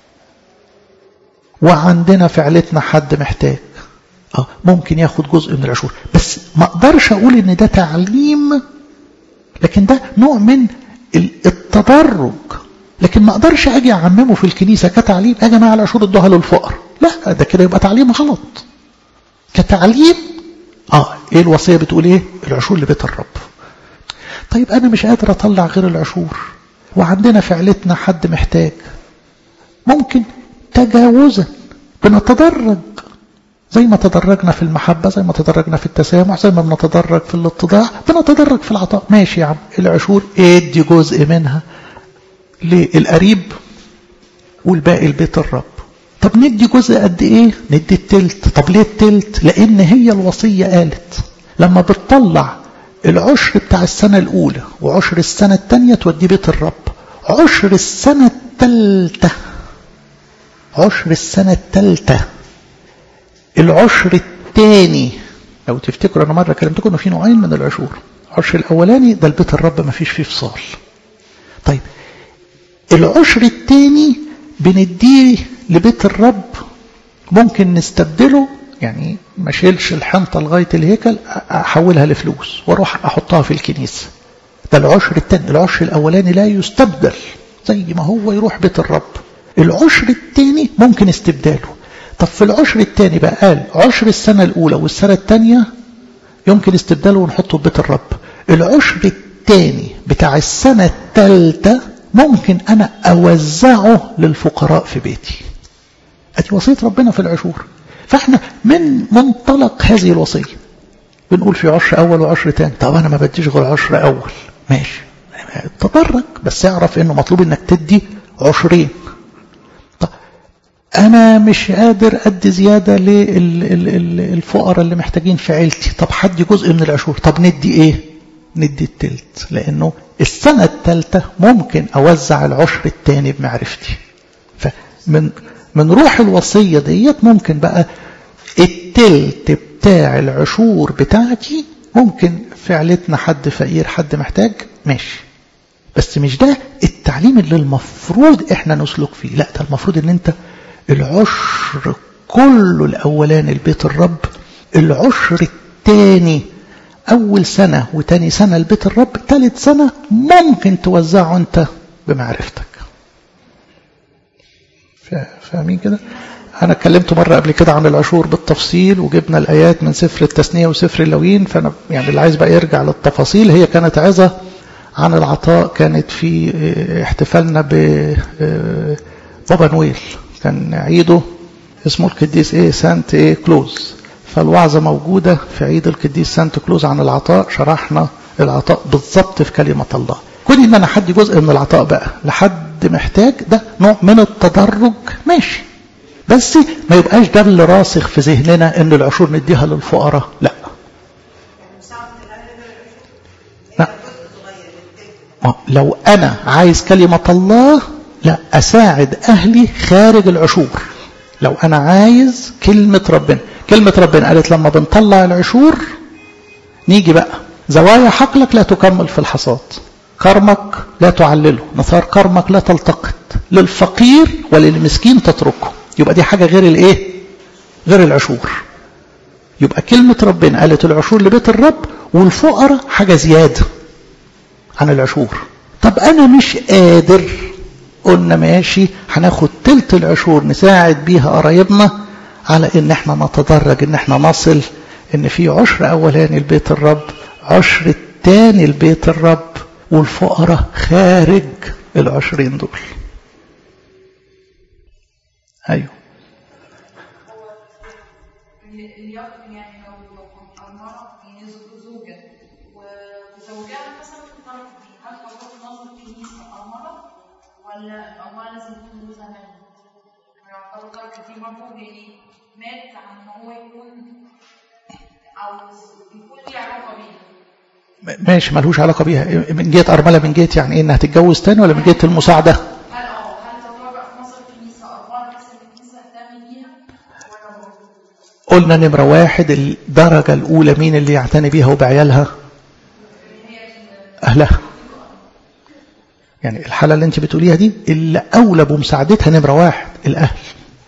وعندنا في عيلتنا حد محتاج اه ممكن ياخد جزء من العشور بس ما اقدرش اقول ان ده تعليم لكن ده نوع من التدرج لكن ما اقدرش اجي اعممه في الكنيسه كتعليم يا جماعه العشور ادوها للفقر لا ده كده يبقى تعليم غلط كتعليم اه ايه الوصيه بتقول ايه العشور لبيت الرب طيب انا مش قادر اطلع غير العشور وعندنا في عيلتنا حد محتاج ممكن تجاوزا بنتدرج زي ما تدرجنا في المحبة زي ما تدرجنا في التسامح زي ما بنتدرج في الاتضاع بنتدرج في العطاء ماشي يا عم العشور ادي جزء منها للقريب والباقي لبيت الرب طب ندي جزء قد ايه ندي التلت طب ليه التلت لان هي الوصية قالت لما بتطلع العشر بتاع السنة الأولى وعشر السنة الثانية تودي بيت الرب عشر السنة الثالثة عشر السنة الثالثة العشر الثاني لو تفتكروا أنا مرة كلمتكم إنه في نوعين من العشور العشر الأولاني ده البيت الرب ما فيش فيه فصال طيب العشر الثاني بنديه لبيت الرب ممكن نستبدله يعني ما شيلش الحنطة لغاية الهيكل أحولها لفلوس واروح أحطها في الكنيسة ده العشر الثاني العشر الأولاني لا يستبدل زي ما هو يروح بيت الرب العشر الثاني ممكن استبداله طب في العشر الثاني بقى قال عشر السنة الأولى والسنة الثانية يمكن استبداله ونحطه في بيت الرب العشر الثاني بتاع السنة الثالثة ممكن أنا أوزعه للفقراء في بيتي أدي وصية ربنا في العشور فاحنا من منطلق هذه الوصية بنقول في عشر أول وعشر تاني طب أنا ما بديش غير عشر أول ماشي تدرج بس اعرف انه مطلوب انك تدي عشرين طب انا مش قادر ادي زيادة للفقراء اللي محتاجين في عيلتي طب حدي جزء من العشور طب ندي ايه ندي التلت لانه السنة التالتة ممكن اوزع العشر التاني بمعرفتي فمن من روح الوصية ديت ممكن بقى التلت بتاع العشور بتاعتي ممكن في عيلتنا حد فقير حد محتاج ماشي بس مش ده التعليم اللي المفروض احنا نسلك فيه لا ده المفروض ان انت العشر كله الاولاني لبيت الرب العشر الثاني اول سنة وتاني سنة لبيت الرب ثالث سنة ممكن توزعه انت بمعرفتك فاهمين كده انا اتكلمت مرة قبل كده عن العشور بالتفصيل وجبنا الايات من سفر التثنية وسفر اللوين فانا يعني اللي عايز بقى يرجع للتفاصيل هي كانت عظة عن العطاء كانت في احتفالنا ب بابا نويل كان عيده اسمه القديس ايه سانت ايه كلوز فالوعظة موجودة في عيد القديس سانت كلوز عن العطاء شرحنا العطاء بالضبط في كلمة الله كون ان انا حد جزء من العطاء بقى لحد محتاج ده نوع من التدرج ماشي بس ما يبقاش ده اللي راسخ في ذهننا ان العشور نديها للفقراء لا لا لو انا عايز كلمة الله لا اساعد اهلي خارج العشور لو انا عايز كلمة ربنا كلمة ربنا قالت لما بنطلع العشور نيجي بقى زوايا حقلك لا تكمل في الحصاد كرمك لا تعلله نثار كرمك لا تلتقط للفقير وللمسكين تتركه يبقى دي حاجة غير الايه غير العشور يبقى كلمة ربنا قالت العشور لبيت الرب والفقراء حاجة زيادة عن العشور طب انا مش قادر قلنا ماشي هناخد تلت العشور نساعد بيها قرايبنا على ان احنا نتدرج ان احنا نصل ان في عشر اولاني لبيت الرب عشر التاني لبيت الرب والفقراء خارج العشرين دول ايوه يعني لو لو كنت أرملة يعني زوجة وزوجها مثلا في الطرف دي هل حضرتك نظر الكنيسة أرملة ولا أمال لازم يكون له زمان ويعتبر ترك دي برضه يعني مات عن إن هو يكون أو يكون ليه علاقة بيه ماشي ملهوش علاقة بيها من جهة أرملة من جهة يعني إيه إنها تتجوز تاني ولا من جهة المساعدة هل اه هل تعتبر بقى في مصر الكنيسة أربعة بس الكنيسة اهتم بيها ولا برضه؟ قلنا نمرة واحد الدرجة الأولى مين اللي يعتني بيها وبعيالها أهلها يعني الحالة اللي انت بتقوليها دي اللي أولى بمساعدتها نمرة واحد الأهل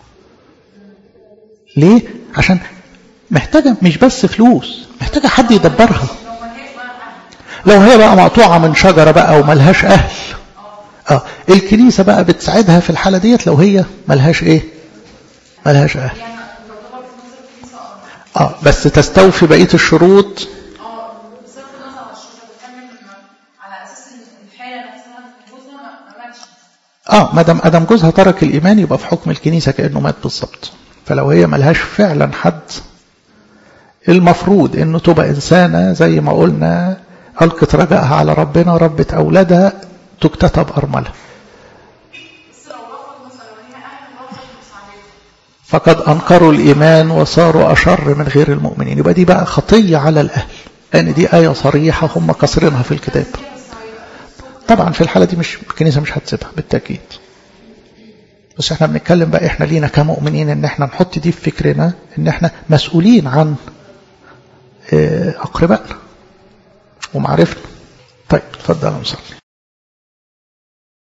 ليه؟ عشان محتاجة مش بس فلوس محتاجة حد يدبرها لو ما لو هيش بقى أهل هي بقى مقطوعة من شجرة بقى وملهاش أهل آه الكنيسة بقى بتساعدها في الحالة ديت لو هي ملهاش إيه ملهاش أهل يعني تعتبر في مصر الكنيسة أربعة آه بس تستوفي بقية الشروط اه بصرف النظر على الشغل بتكمل على اساس ان الحاله نفسها جوزها ما ما ماتش اه ما دام ادم جوزها ترك الايمان يبقى في حكم الكنيسه كانه مات بالظبط فلو هي ملهاش فعلا حد المفروض انه تبقى انسانه زي ما قلنا القت رجائها على ربنا ربت اولادها تكتتب ارمله بس لو رفض مثلا لو هي اهل رفض مساعدتها فقد انكروا الايمان وصاروا اشر من غير المؤمنين يبقى دي بقى خطيه على الاهل لان دي ايه صريحه هم كسرينها في الكتاب طبعا في الحاله دي مش الكنيسه مش هتسيبها بالتاكيد بس احنا بنتكلم بقى احنا لينا كمؤمنين ان احنا نحط دي في فكرنا ان احنا مسؤولين عن آه، اقربائنا ومعرفنا طيب اتفضل نصلي